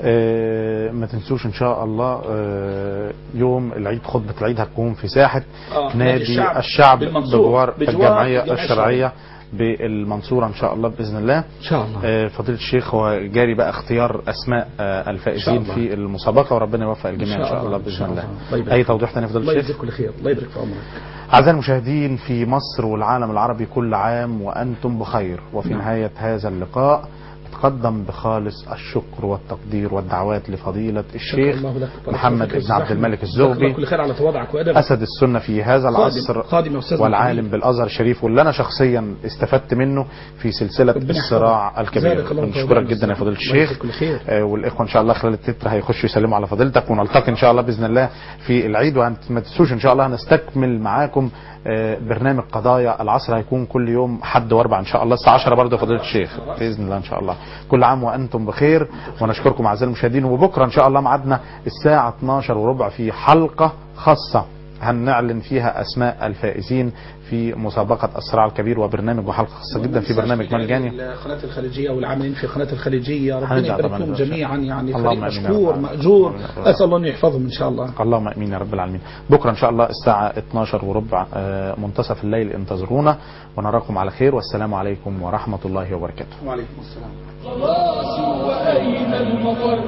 آه ما تنسوش ان شاء الله آه يوم العيد خطبة العيد هتكون في ساحة آه، نادي الشعب الشعب بالمنصورة، بجوار بجوار الجمعية الجمعية الشرعية بالمنصورة ان شاء الله باذن الله ان شاء الله آه فضيلة الشيخ هو جاري بقى اختيار اسماء آه الفائزين الله. في المسابقة وربنا يوفق الجميع ان شاء الله إن باذن شاء الله الله يبارك اي فيك. توضيح ثاني فضيلة الله الشيخ يجزيك كل خير الله يبارك في عمرك أعزائي المشاهدين في مصر والعالم العربي كل عام وأنتم بخير وفي نهاية هذا اللقاء نتقدم بخالص الشكر والتقدير والدعوات لفضيلة الشيخ الله لك. بارك محمد الله فيك. بن عبد الملك جزاك الله الزغبي كل خير على تواضعك وادبك أسد السنة في هذا العصر خادم يا أستاذنا والعالم الحبيب. بالأزهر الشريف واللي أنا شخصيا استفدت منه في سلسلة ربنا يحفظك. الصراع الكبير جزاك الله بنشكرك خيرا. جدا يا فضيلة الله الشيخ يجزيك كل خير. آه، والإخوة إن شاء الله خلال التتر هيخشوا يسلموا على فضيلتك ونلتقي إن شاء الله بإذن الله في العيد وما تنسوش إن شاء الله هنستكمل معاكم آه، برنامج قضايا العصر هيكون كل يوم حد واربع ان شاء الله الساعه 10 برضه يا فضيله الشيخ باذن الله ان شاء الله كل عام وانتم بخير ونشكركم اعزائي المشاهدين وبكره ان شاء الله ميعادنا الساعه 12 وربع في حلقه خاصه هنعلن فيها اسماء الفائزين في مسابقه الصراع الكبير وبرنامج وحلقه خاصه جدا في برنامج مجاني القناة الخليجية والعاملين في القناة الخليجية ربنا هنرجع يبارك طبعاً لهم إن شاء جميعا يعني اللهم فريق آمين يا مشكور رب. مأجور آمين يا رب. أسأل الله أن يحفظهم إن شاء الله اللهم امين يا رب العالمين بكره ان شاء الله الساعه 12 وربع آه، منتصف الليل انتظرونا ونراكم على خير والسلام عليكم ورحمه الله وبركاته وعليكم السلام خلاص وأين المفر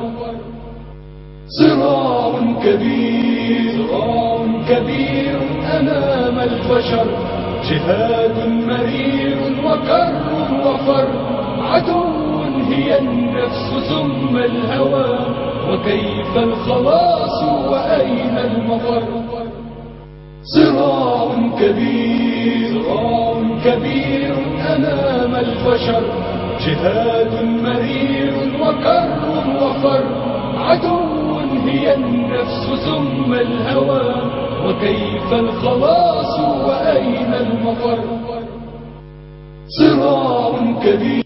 صراع كبير صراع كبير أمام البشر جهاد مرير وكر وفر عدو هي النفس ثم الهوى وكيف الخلاص وأين المفر صراع كبير صراع كبير أمام البشر جهاد مرير وكر وفر عدو هي النفس ثم الهوى وكيف الخلاص وأين المفر صراع كبير